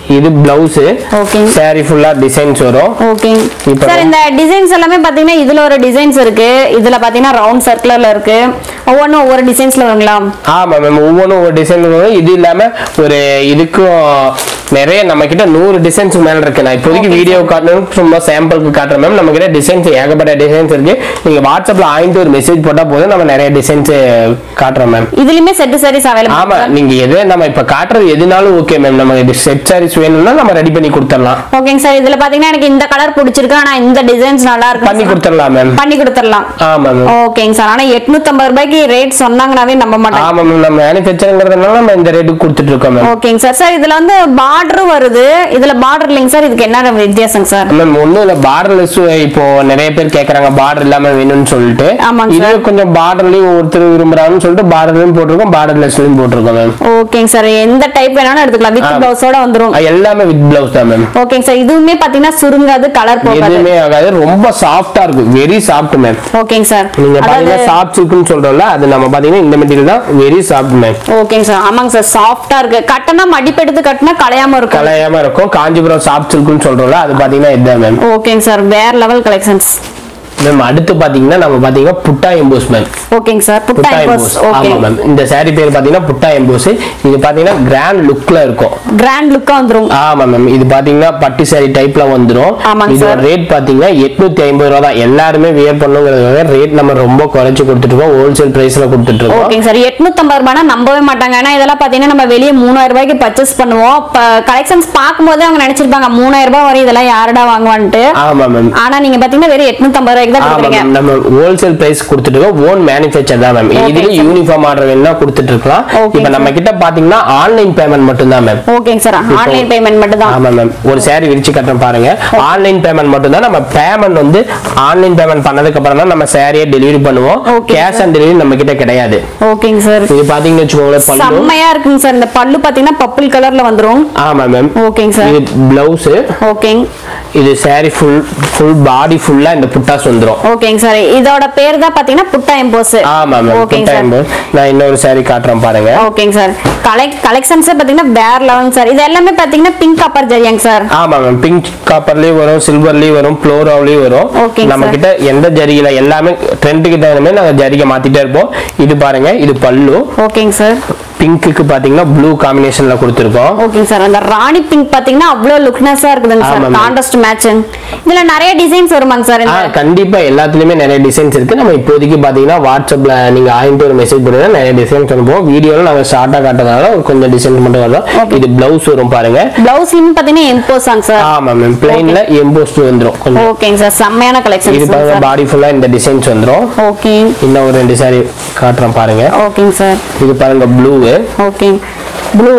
இது பிளவுஸ் ஓகே saree ஃபுல்லா டிசைன்ஸ் வரும் ஓகே இப்ப சார் இந்த டிசைன்ஸ் எல்லாமே பாத்தீங்கன்னா இதுல ஒரு டிசைன்ஸ் இருக்கு இதுல பாத்தீங்கன்னா ரவுண்ட் சர்க்குலர்ல இருக்கு ஒவ்வொன்றும் ஒவ்வொரு டிசைன்ஸ்ல வருங்களா ஆமா மேம் ஒவ்வொன்றும் ஒவ்வொரு டிசைன் வரும் இது இல்லாம ஒரு இதுக்கும் நிறைய நம்ம கிட்ட நூறு டிசைன்ஸ் மேல இருக்கு நான் இப்போதைக்கு வீடியோ காட்டணும் சும்மா சாம்பிளுக்கு காட்டுறேன் மேம் நம்ம கிட்ட டிசைன்ஸ் ஏகப்பட்ட டிசைன்ஸ் இருக்கு நீங்க வாட்ஸ்அப்ல ஆயிட்டு ஒரு மெசேஜ் போட்டா போதும் நம்ம நிறைய டிசைன்ஸ் காட்டுறோம் மேம் இதுலயுமே செட் சாரீஸ் ஆமா அவைலபிள் நீங்க எது நம்ம இப்ப காட்டுறது எதுனாலும் ஓகே மேம் நம்ம செட் சாரீஸ் வேணும்னா நம்ம ரெடி பண்ணி கொடுத்துடலாம் ஓகேங்க சார் இதுல பாத்தீங்கன்னா எனக்கு இந்த கலர் பிடிச்சிருக்கு ஆனா இந்த டிசைன்ஸ் நல்லா இருக்கு பண்ணி கொடுத்துடலாம் மேம் பண்ணி கொடுத்துடலாம் ஆமா மேம் ஓகேங்க சார் ஆனா 850 ரூபாய்க்கு ரேட் சொன்னாங்கனாவே நம்ப மாட்டாங்க ஆமா மேம் நம்ம மேனுஃபேக்சருங்கிறதுனால நம்ம இந்த ரேட்டுக்கு கொடுத்துட்டு இருக்கோம் மேம் ஓகேங்க சார் சார் இதுல வந்து பார்டர் வருது இதுல பார்டர் இல்லைங்க சார் இதுக்கு என்ன வித்தியாசம் சார் மேம் ஒண்ணும் இல்ல பார்டர்லெஸ் இப்போ நிறைய பேர் கேக்குறாங்க பார்டர் இல்லாம வேணும்னு சொல்லிட்டு ஆமாங்க இது கொஞ்சம் பார்டர்லயும் ஒருத்தர் விரும்புறாங்கன்னு சொல்லிட்டு பார்டர்லயும் போட்டிருக்கோம் பார்டர்லெஸ்லயும் போட்டிருக்கோம் மேம் ஓகேங்க சார் எந்த டைப் வேணாலும் எடுத்துக்கலாம் வித் ஆ. பிளவுஸோட வந்துரும் எல்லாமே வித் பிளவுஸ் தான் மேம் ஓகேங்க சார் இதுவுமே பாத்தீங்கன்னா சுருங்காது கலர் போகாது எதுவுமே ஆகாது ரொம்ப சாஃப்டா இருக்கும் வெரி சாஃப்ட் மேம் ஓகேங்க சார் நீங்க அதாவது பாத்தீங்கன்னா சாஃப்ட் சில்க்னு சொல்றோம்ல அது நம்ம பாத்தீங்கன்னா இந்த மெட்டீரியல் தான் வெரி சாஃப்ட் மேம் ஓகேங்க சார் ஆமாங்க சார் சாஃப்டா இருக்கு கட்டினா மடிப்பெடுத்து கட்டினா கலையாம இருக்கும் கலையாம இருக்கும் காஞ்சிபுரம் சாஃப்ட் சில்க்னு சொல்றோம்ல அது பாத்தீங்கன்னா இதுதான் மேம் ஓகேங்க சார் வேற லெவல் கலெக்ஷன்ஸ் மேம் அடுத்து பாத்தீங்கன்னா நம்ம பாத்தீங்கன்னா புட்டா எம்போஸ் மேம் ஓகேங்க சார் புட்டா புட்டா எம்போஸ் எம்போஸ் ஓகே ஆமா மேம் இந்த saree பேர் பாத்தீங்கன்னா புட்டா எம்போஸ் இது பாத்தீங்கன்னா கிராண்ட் லுக்ல இருக்கும் கிராண்ட் லுக்கா வந்துரும் ஆமா மேம் இது பாத்தீங்கன்னா பட்டு saree டைப்ல வந்துரும் ஆமாங்க இதோட sir. ரேட் பாத்தீங்கன்னா எட்நூத்தி ஐம்பது ரூபா தான் எல்லாருமே வியர் பண்ணுங்கிறதுக்காக ரேட் நம்ம ரொம்ப குறைச்சு கொடுத்துட்டு இருக்கோம் ஹோல்சேல் பிரைஸ்ல கொடுத்துட்டு இருக்கோம் ஓகேங்க சார் எட்நூத்தம்பது ரூபாய்னா நம்பவே மாட்டாங்க ஏன்னா இதெல்லாம் பாத்தீங்கன்னா நம்ம வெளியே மூணாயிரம் ரூபாய்க்கு பர்ச்சேஸ் பண்ணுவோம் கலெக்ஷன்ஸ் பார்க்கும்போது அவங்க நினைச்சிருப்பாங்க மூணாயிரம் ரூபாய் வரை இதெல்லாம் யாரடா வாங்குவான்ட்டு ஆமா மேம் ஆனா நீங்க பாத்தீங்கன்னா வெறும் எட்நூத்தம்பது ரூபாய்க்கு தான் ஆமா கொடுக்குறீங்க மேம் நம்ம ஹோல்சேல் பிரைஸ் கொடுத்துட்டு இருக்கோம் ஓன் மேனுஃபேக்சர் தான் மேம் Okay, இதுல sir. யூனிஃபார்ம் ஆர்டர் வேணா கொடுத்துட்டு இருக்கலாம் Okay, இப்ப நம்ம sir. கிட்ட பாத்தீங்கன்னா ஆன்லைன் பேமெண்ட் மட்டும் தான் மேம் ஓகேங்க சார் ஆன்லைன் பேமெண்ட் மட்டும் தான் ஆமா மேம் ஒரு saree விரிச்சு கட்டுறேன் பாருங்க ஆன்லைன் பேமெண்ட் மட்டும் தான் நம்ம பேமெண்ட் வந்து ஆன்லைன் பேமெண்ட் பண்ணதுக்கு அப்புறம் தான் நம்ம சாரியை டெலிவரி பண்ணுவோம் Okay, கேஷ் ஆன் டெலிவரி நம்ம கிட்ட கிடையாது ஓகேங்க சார் இது பாத்தீங்கன்னு வச்சுக்கோங்களேன் பல்லு செம்மையா இருக்குங்க சார் இந்த பல்லு பாத்தீங்கன்னா பர்பிள் கலர்ல வந்துரும் ஆமா மேம் ஓகேங்க சார் இது பிளவுஸ் ஓகேங்க இது saree ஃபுல் ஃபுல் பாடி ஃபுல்லா இந்த புட்டாஸ் வந்துரும் ஓகேங்க சார் இதோட பேர் தான் பாத்தீங்கன்னா புட்டா எம்போஸ் ஆமா மேம் ஓகேங்க புட்டா சார் எம்பது. நான் இன்னொரு saree காட்டுறேன் பாருங்க ஓகேங்க சார் கலெக்ட் கலெக்ஷன்ஸே பாத்தீங்கன்னா வேற லெவல் சார் இது எல்லாமே பாத்தீங்கன்னா பிங்க் காப்பர் ஜரியாங்க சார் ஆமா மேம் பிங்க் காப்பர்லயும் வரும் சில்வர்லயும் வரும் ஃப்ளோராவிலயும் வரும் Okay, நம்ம sir. கிட்ட எந்த ஜரிகையில எல்லாமே ட்ரெண்டுக்கு தகுந்த மாதிரி நாங்க ஜரிகை மாத்திட்டே இருப்போம் இது பாருங்க இது பல்லு ஓகேங்க சார் பிங்க்குக்கு பாத்தீங்கன்னா ப்ளூ காம்பினேஷன்ல கொடுத்துருக்கோம் ஓகேங்க சார் அந்த ராணி பிங்க் பாத்தீங்கன்னா அவ்வளவு லுக்னஸா இருக்குதுங்க சார் ஆமா, ma'am. கான்ட்ராஸ்ட் மேட்சிங் இதுல நிறைய டிசைன்ஸ் வருமாங்க சார் ஆ இந்த கண்டிப்பா எல்லாத்துலயுமே நிறைய டிசைன்ஸ் இருக்கு நம்ம இப்போதைக்கு பாத்தீங்கன்னா வாட்ஸ்அப்ல நீங்க ஆயிரத்தி ஒரு மெசேஜ் பண்ணுங்க நிறைய டிசைன்ஸ் அனுப்புவோம் வீடியோல நாங்க ஷார்ட்டா காட்டுறதுனால ஒரு கொஞ்சம் டிசைன்ஸ் மட்டும் வரும் Okay. இது பிளவுஸ் வரும் பாருங்க பிளவுஸ்லயும் பாத்தீங்கன்னா எம்போஸாங்க சார் ஆமா மேம் பிளைன்ல எம்போஸ்ட் வந்துரும் கொஞ்சம் ஓகேங்க சார் செம்மையான இது கலெக்ஷன்ஸ் பாருங்க சார் பாடி ஃபுல்லா இந்த டிசைன்ஸ் வந்துரும் ஓகே இன்னும் ஒரு ரெண்டு சாரி காட்டுறேன் பாருங்க ஓகேங்க சார் இது பாருங்க blue okay blue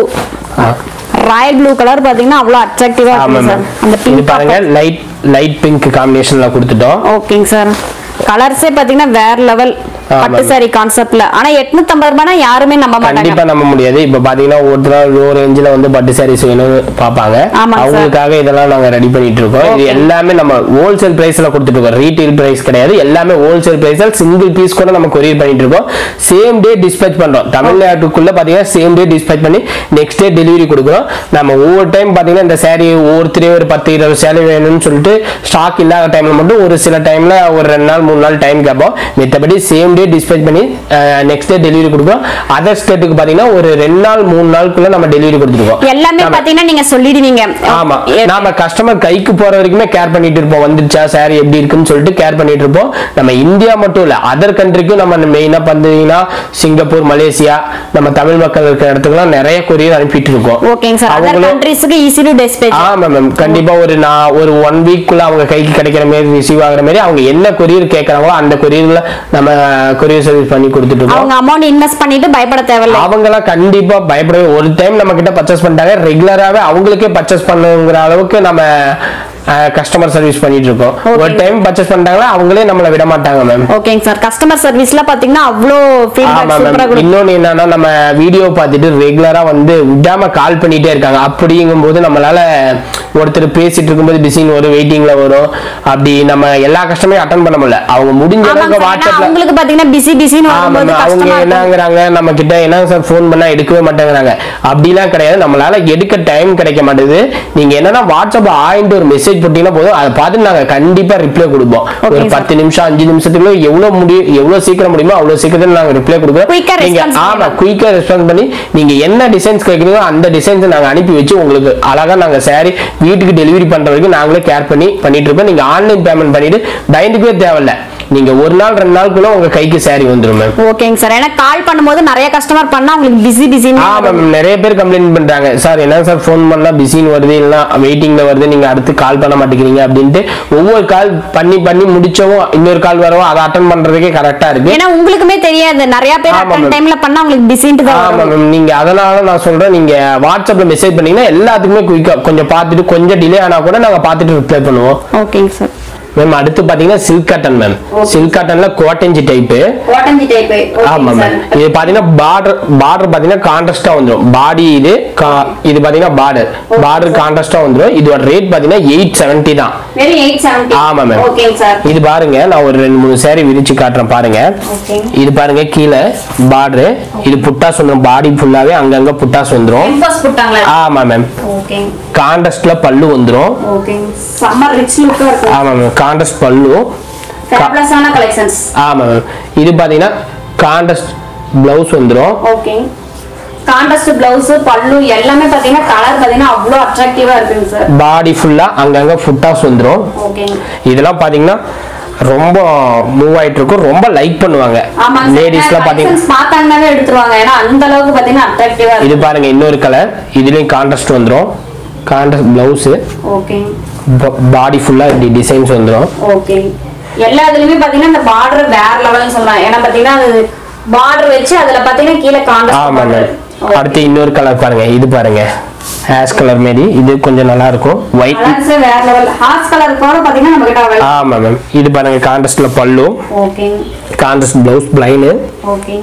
royal blue colour பாத்தீங்கன்னா அவ்வளவு அட்ராக்டிவா ஆமா இருக்குங்க சார் மேம் அந்த இது பிங்க் பாருங்க லைட் லைட் பிங்க் காம்பினேஷன்ல கொடுத்துட்டோம் ஓகேங்க சார் கலர்ஸே பாத்தீங்கன்னா வேற லெவல் ஆமா, பட்டு ma'am. சாரி கான்செப்ட்ல ஆனா 850 ரூபாய்னா யாருமே நம்ப மாட்டாங்க கண்டிப்பா நம்ப முடியாது இப்ப பாத்தீங்கன்னா ஒருத்தர் லோ ரேஞ்சில வந்து பட்டு சாரீஸ் வேணும்னு பாப்பாங்க ஆமாங்க sir. அவங்களுக்காக இதெல்லாம் நாங்க ரெடி பண்ணிட்டு இருக்கோம் இது Okay. எல்லாமே நம்ம ஹோல்சேல் பிரைஸ்ல கொடுத்துட்டு இருக்கோம் ரீட்டைல் பிரைஸ் கிடையாது எல்லாமே ஹோல்சேல் பிரைஸ்ல சிங்கிள் பீஸ் கூட நம்ம கொரியர் பண்ணிட்டு இருக்கோம் சேம் டே டிஸ்பேச் பண்றோம் தமிழ்நாட்டுக்குள்ள பாத்தீங்கன்னா சேம் டே டிஸ்பேச் பண்ணி நெக்ஸ்ட் டே டெலிவரி கொடுக்குறோம் நம்ம ஒவ்வொரு டைம் பாத்தீங்கன்னா இந்த சாரி ஒவ்வொருத்தரே ஒரு பத்து இருபது சேலை வேணும்னு சொல்லிட்டு ஸ்டாக் இல்லாத டைம்ல மட்டும் ஒரு சில டைம்ல ஒரு ரெண்டு நாள் மூணு நாள் டைம் கேட்போம் மித்தபடி சேம் டே டிஸ்பேச் பண்ணி நெக்ஸ்ட் டே டெலிவரி கொடுக்குறோம் அதர் ஸ்டேட்டுக்கு பாத்தீங்கன்னா ஒரு ரெண்டு நாள் மூணு நாளுக்குள்ள நம்ம டெலிவரி கொடுத்துருக்கோம் எல்லாமே நம்ம- பாத்தீங்கன்னா நீங்க சொல்லிடுவீங்க ஆமா எ- நாம கஸ்டமர் கைக்கு போற வரைக்குமே கேர் பண்ணிட்டு இருப்போம் வந்துருச்சா சாரி எப்படி இருக்குன்னு சொல்லிட்டு கேர் பண்ணிட்டு இருப்போம் நம்ம இந்தியா மட்டும் இல்ல அதர் கண்ட்ரிக்கும் நம்ம மெயினா பார்த்தீங்கன்னா சிங்கப்பூர் மலேசியா நம்ம தமிழ் மக்கள் இருக்கிற இடத்துக்குலாம் நிறைய கொரியர் அனுப்பிட்டு இருக்கோம் ஓகேங்க சார் அதர் அவங்களும் கண்ட்ரீஸ்க்கு ஈஸிலி டிஸ்பேச் ஆமா மேம் கண்டிப்பா ஒரு நான் ஒரு ஒன் வீக்குள்ள அவங்க கைக்கு கிடைக்கிற மாதிரி ரிசீவ் ஆகுற மாதிரி அவங்க என்ன கொரியர் கேட்கறாங்களோ அந்த கொரியர்ல நம்ம கொரியர் சர்வீஸ் பண்ணி கொடுத்துட்டு இருக்கோம் அவங்க அமௌண்ட் இன்வெஸ்ட் பண்ணிட்டு பயப்பட தேவையில்லை அவங்களாம் கண்டிப்பா பயப்படவே ஒரு டைம் நம்ம கிட்ட பர்ச்சேஸ் பண்ணிட்டாங்க ரெகுலராகவே அவங்களுக்கே பர்ச்சேஸ் பண்ணுங்கிற அளவுக்கு நம்ம கஸ்டமர் சர்வீஸ் பண்ணிட்டு இருக்கோம் Okay. ஒரு டைம் பர்ச்சேஸ் பண்ணிட்டாங்களா அவங்களே நம்மள விட மாட்டாங்க மேம் ஓகேங்க சார் கஸ்டமர் சர்வீஸ்ல பாத்தீங்கன்னா அவ்வளோ ஃபீட்பேக் ஆமா சூப்பரா மேம் கொடுக்கும் இன்னொன்னு என்னன்னா நம்ம வீடியோ பார்த்துட்டு ரெகுலரா வந்து விடாம கால் பண்ணிட்டே இருக்காங்க அப்படிங்கும்போது நம்மளால ஒருத்தர் பேசிட்டு இருக்கும்போது பிஸின்னு வரும் வெயிட்டிங்ல வரும் அப்படி நம்ம எல்லா கஸ்டமரையும் அட்டன் பண்ண முடியல அவங்க முடிஞ்ச ஆமாங்க அளவுக்கு சார் ஏன்னா வாட்ஸ்அப்ல அவங்களுக்கு பாத்தீங்கன்னா பிஸி பிஸின்னு ஆமா வரும்போது மேம். அவங்க கஷ்டமா இருக்கும் என்னங்கிறாங்க நம்ம கிட்ட என்ன சார் ஃபோன் பண்ணா எடுக்கவே மாட்டேங்கிறாங்க அப்படிலாம் கிடையாது நம்மளால எடுக்க டைம் கிடைக்க மாட்டேது நீங்க என்னன்னா வாட்ஸ்அப்ல ஆயிட்டு ஒரு மெசேஜ் போட்டீங்கன்னா போதும் அதை பார்த்து நாங்க கண்டிப்பா ரிப்ளை கொடுப்போம் Okay, ஒரு sir. பத்து நிமிஷம் அஞ்சு நிமிஷத்துக்குள்ள எவ்வளவு முடியும் எவ்வளவு சீக்கிரம் முடியுமோ அவ்வளவு சீக்கிரத்துல நாங்க ரிப்ளை Quick ஆ கொடுக்குறோம் நீங்க response ஆமா பண்ணலாம். குயிக்கா ரெஸ்பான்ஸ் பண்ணி நீங்க என்ன டிசைன்ஸ் கேட்குறீங்களோ அந்த டிசைன்ஸ் நாங்க அனுப்பி வச்சு உங்களுக்கு அழகா நாங்க saree வீட்டுக்கு டெலிவரி பண்ற வரைக்கும் நாங்களே கேர் பண்ணி பண்ணிட்டு இருப்போம் நீங்க ஆன்லைன் பேமெண்ட் பண்ணிட்டு பயந்துக்கவே தேவையில்ல நீங்க ஒரு நாள் ரெண்டு நாளுக்குள்ள உங்க கைக்கு saree வந்துரும் மேம் ஓகேங்க சார் ஏன்னா கால் பண்ணும்போது நிறைய கஸ்டமர் பண்ணா உங்களுக்கு பிஸி பிஸின்னு ஆமா மேம் நிறைய பேர் கம்ப்ளைண்ட் பண்றாங்க சார் என்ன சார் ஃபோன் பண்ணா பிஸின்னு வருது இல்லைன்னா வெயிட்டிங்ல வருது நீங்க அடுத்து கால் பண்ண மாட்டேங்கிறீங்க அப்படின்ட்டு ஒவ்வொரு கால் பண்ணி பண்ணி முடிச்சவும் இன்னொரு கால் வரவும் அதை அட்டன் பண்றதுக்கே கரெக்டா இருக்கு ஏன்னா உங்களுக்குமே தெரியாது நிறைய பேர் ஆமா, அட்டன் ma'am. டைம்ல பண்ணா உங்களுக்கு பிஸின்ட்டு தான் ஆமா வரும் மேம் நீங்க அதனால நான் சொல்றேன் நீங்க வாட்ஸ்அப்ல மெசேஜ் பண்ணீங்கன்னா எல்லாத்துக்குமே குயிக்கா கொஞ்சம் பார்த்துட்டு கொஞ்சம் டிலே ஆனா கூட நாங்க பார்த்துட்டு ரிப்ளை பண்ணுவோம் ஓகேங்க சார் மேம் அடுத்து பாத்தீங்கன்னா சில்க் காட்டன் மேம் சில்க் காட்டன்ல கோட்டஞ்சி டைப்பு கோட்டஞ்சி டைப் ஆமா மேம் இது பாத்தீங்கன்னா பார்டர் பார்டர் பாத்தீங்கன்னா கான்ட்ராஸ்டா வந்துரும் பாடி இது கா- இது பாத்தீங்கன்னா பார்டர் பார்டர் கான்ட்ராஸ்டா வந்துரும் இதோட ரேட் பாத்தீங்கன்னா எயிட் செவன்ட்டி தான் வெறும் எயிட் செவன்டி ஆமா மேம் ஓகேங்க சார் இது பாருங்க நான் ஒரு ரெண்டு மூணு சேரீ விரிச்சு காட்டுறேன் பாருங்க ஓகே இது பாருங்க கீழே பார்டர் இது புட்டாஸ் வந்துரும் பாடி ஃபுல்லாவே அங்கங்க புட்டாஸ் வந்துரும் எம்பஸ் போட்டாங்களா ஆமா மேம் ஓகே கான்ட்ராஸ்ட்ல பல்லு வந்துரும் ஓகே சம்மர் ரிச் லுக்கா இருக்கும் ஆமா மேம் கான்ட்ராஸ்ட் பல்லு ஃபேப்லஸான கலெக்ஷன்ஸ் ஆமா மேம் இது பாத்தீங்கன்னா கான்ட்ராஸ்ட் பிளவுஸ் வந்துரும் ஓகே கான்ட்ராஸ்ட் பிளவுஸ் பல்லு எல்லாமே பாத்தீங்கன்னா கலர் பாத்தீங்கன்னா அவ்வளோ அட்ராக்டிவா இருக்குங்க சார் பாடி ஃபுல்லா அங்கங்க ஃபுட்டாஸ் வந்துரும் ஓகே இதெல்லாம் பாத்தீங்கன்னா ரொம்ப மூவ் ஆயிட்டு இருக்கும் ரொம்ப லைக் பண்ணுவாங்க ஆமாங்க லேடிஸ்லாம் பாத்தீங்கன்னா கலெக்ஷன்ஸ் பார்த்தாங்கன்னாவே எடுத்துருவாங்க ஏன்னா அந்த அளவுக்கு பாத்தீங்கன்னா அட்ராக்டிவா இது இருக்கு பாருங்க இன்னொரு கலர் இதுலயும் கான்ட்ராஸ்ட் வந்துரும் கான்ட்ராஸ்ட் பிளவுஸ் ஓகே பாடி ஃபுல்லா இப்படி டிசைன்ஸ் வந்துரும் ஓகே எல்லா இதுலயுமே பாத்தீங்கன்னா இந்த பார்டர் வேற லெவல்னு சொல்லலாம் ஏன்னா பாத்தீங்கன்னா அது பார்டர் வச்சு அதுல பாத்தீங்கன்னா கீழே ஆமா மேம் கான்ட்ராஸ்ட் அடுத்து இன்னொரு கலர் பாருங்க இது பாருங்க ஹேஷ் கலர் மாரி இது கொஞ்சம் நல்லா இருக்கும் ஒயிட் கலர்ஸ் வேற லெவல் ஹார்ஸ் கலர் கூட பாத்தீங்கன்னா நம்ம கிட்ட அவைலபிள் ஆமா மேம் இது பாருங்க கான்ட்ராஸ்ட்ல பல்லு okay contrast blouse plain okay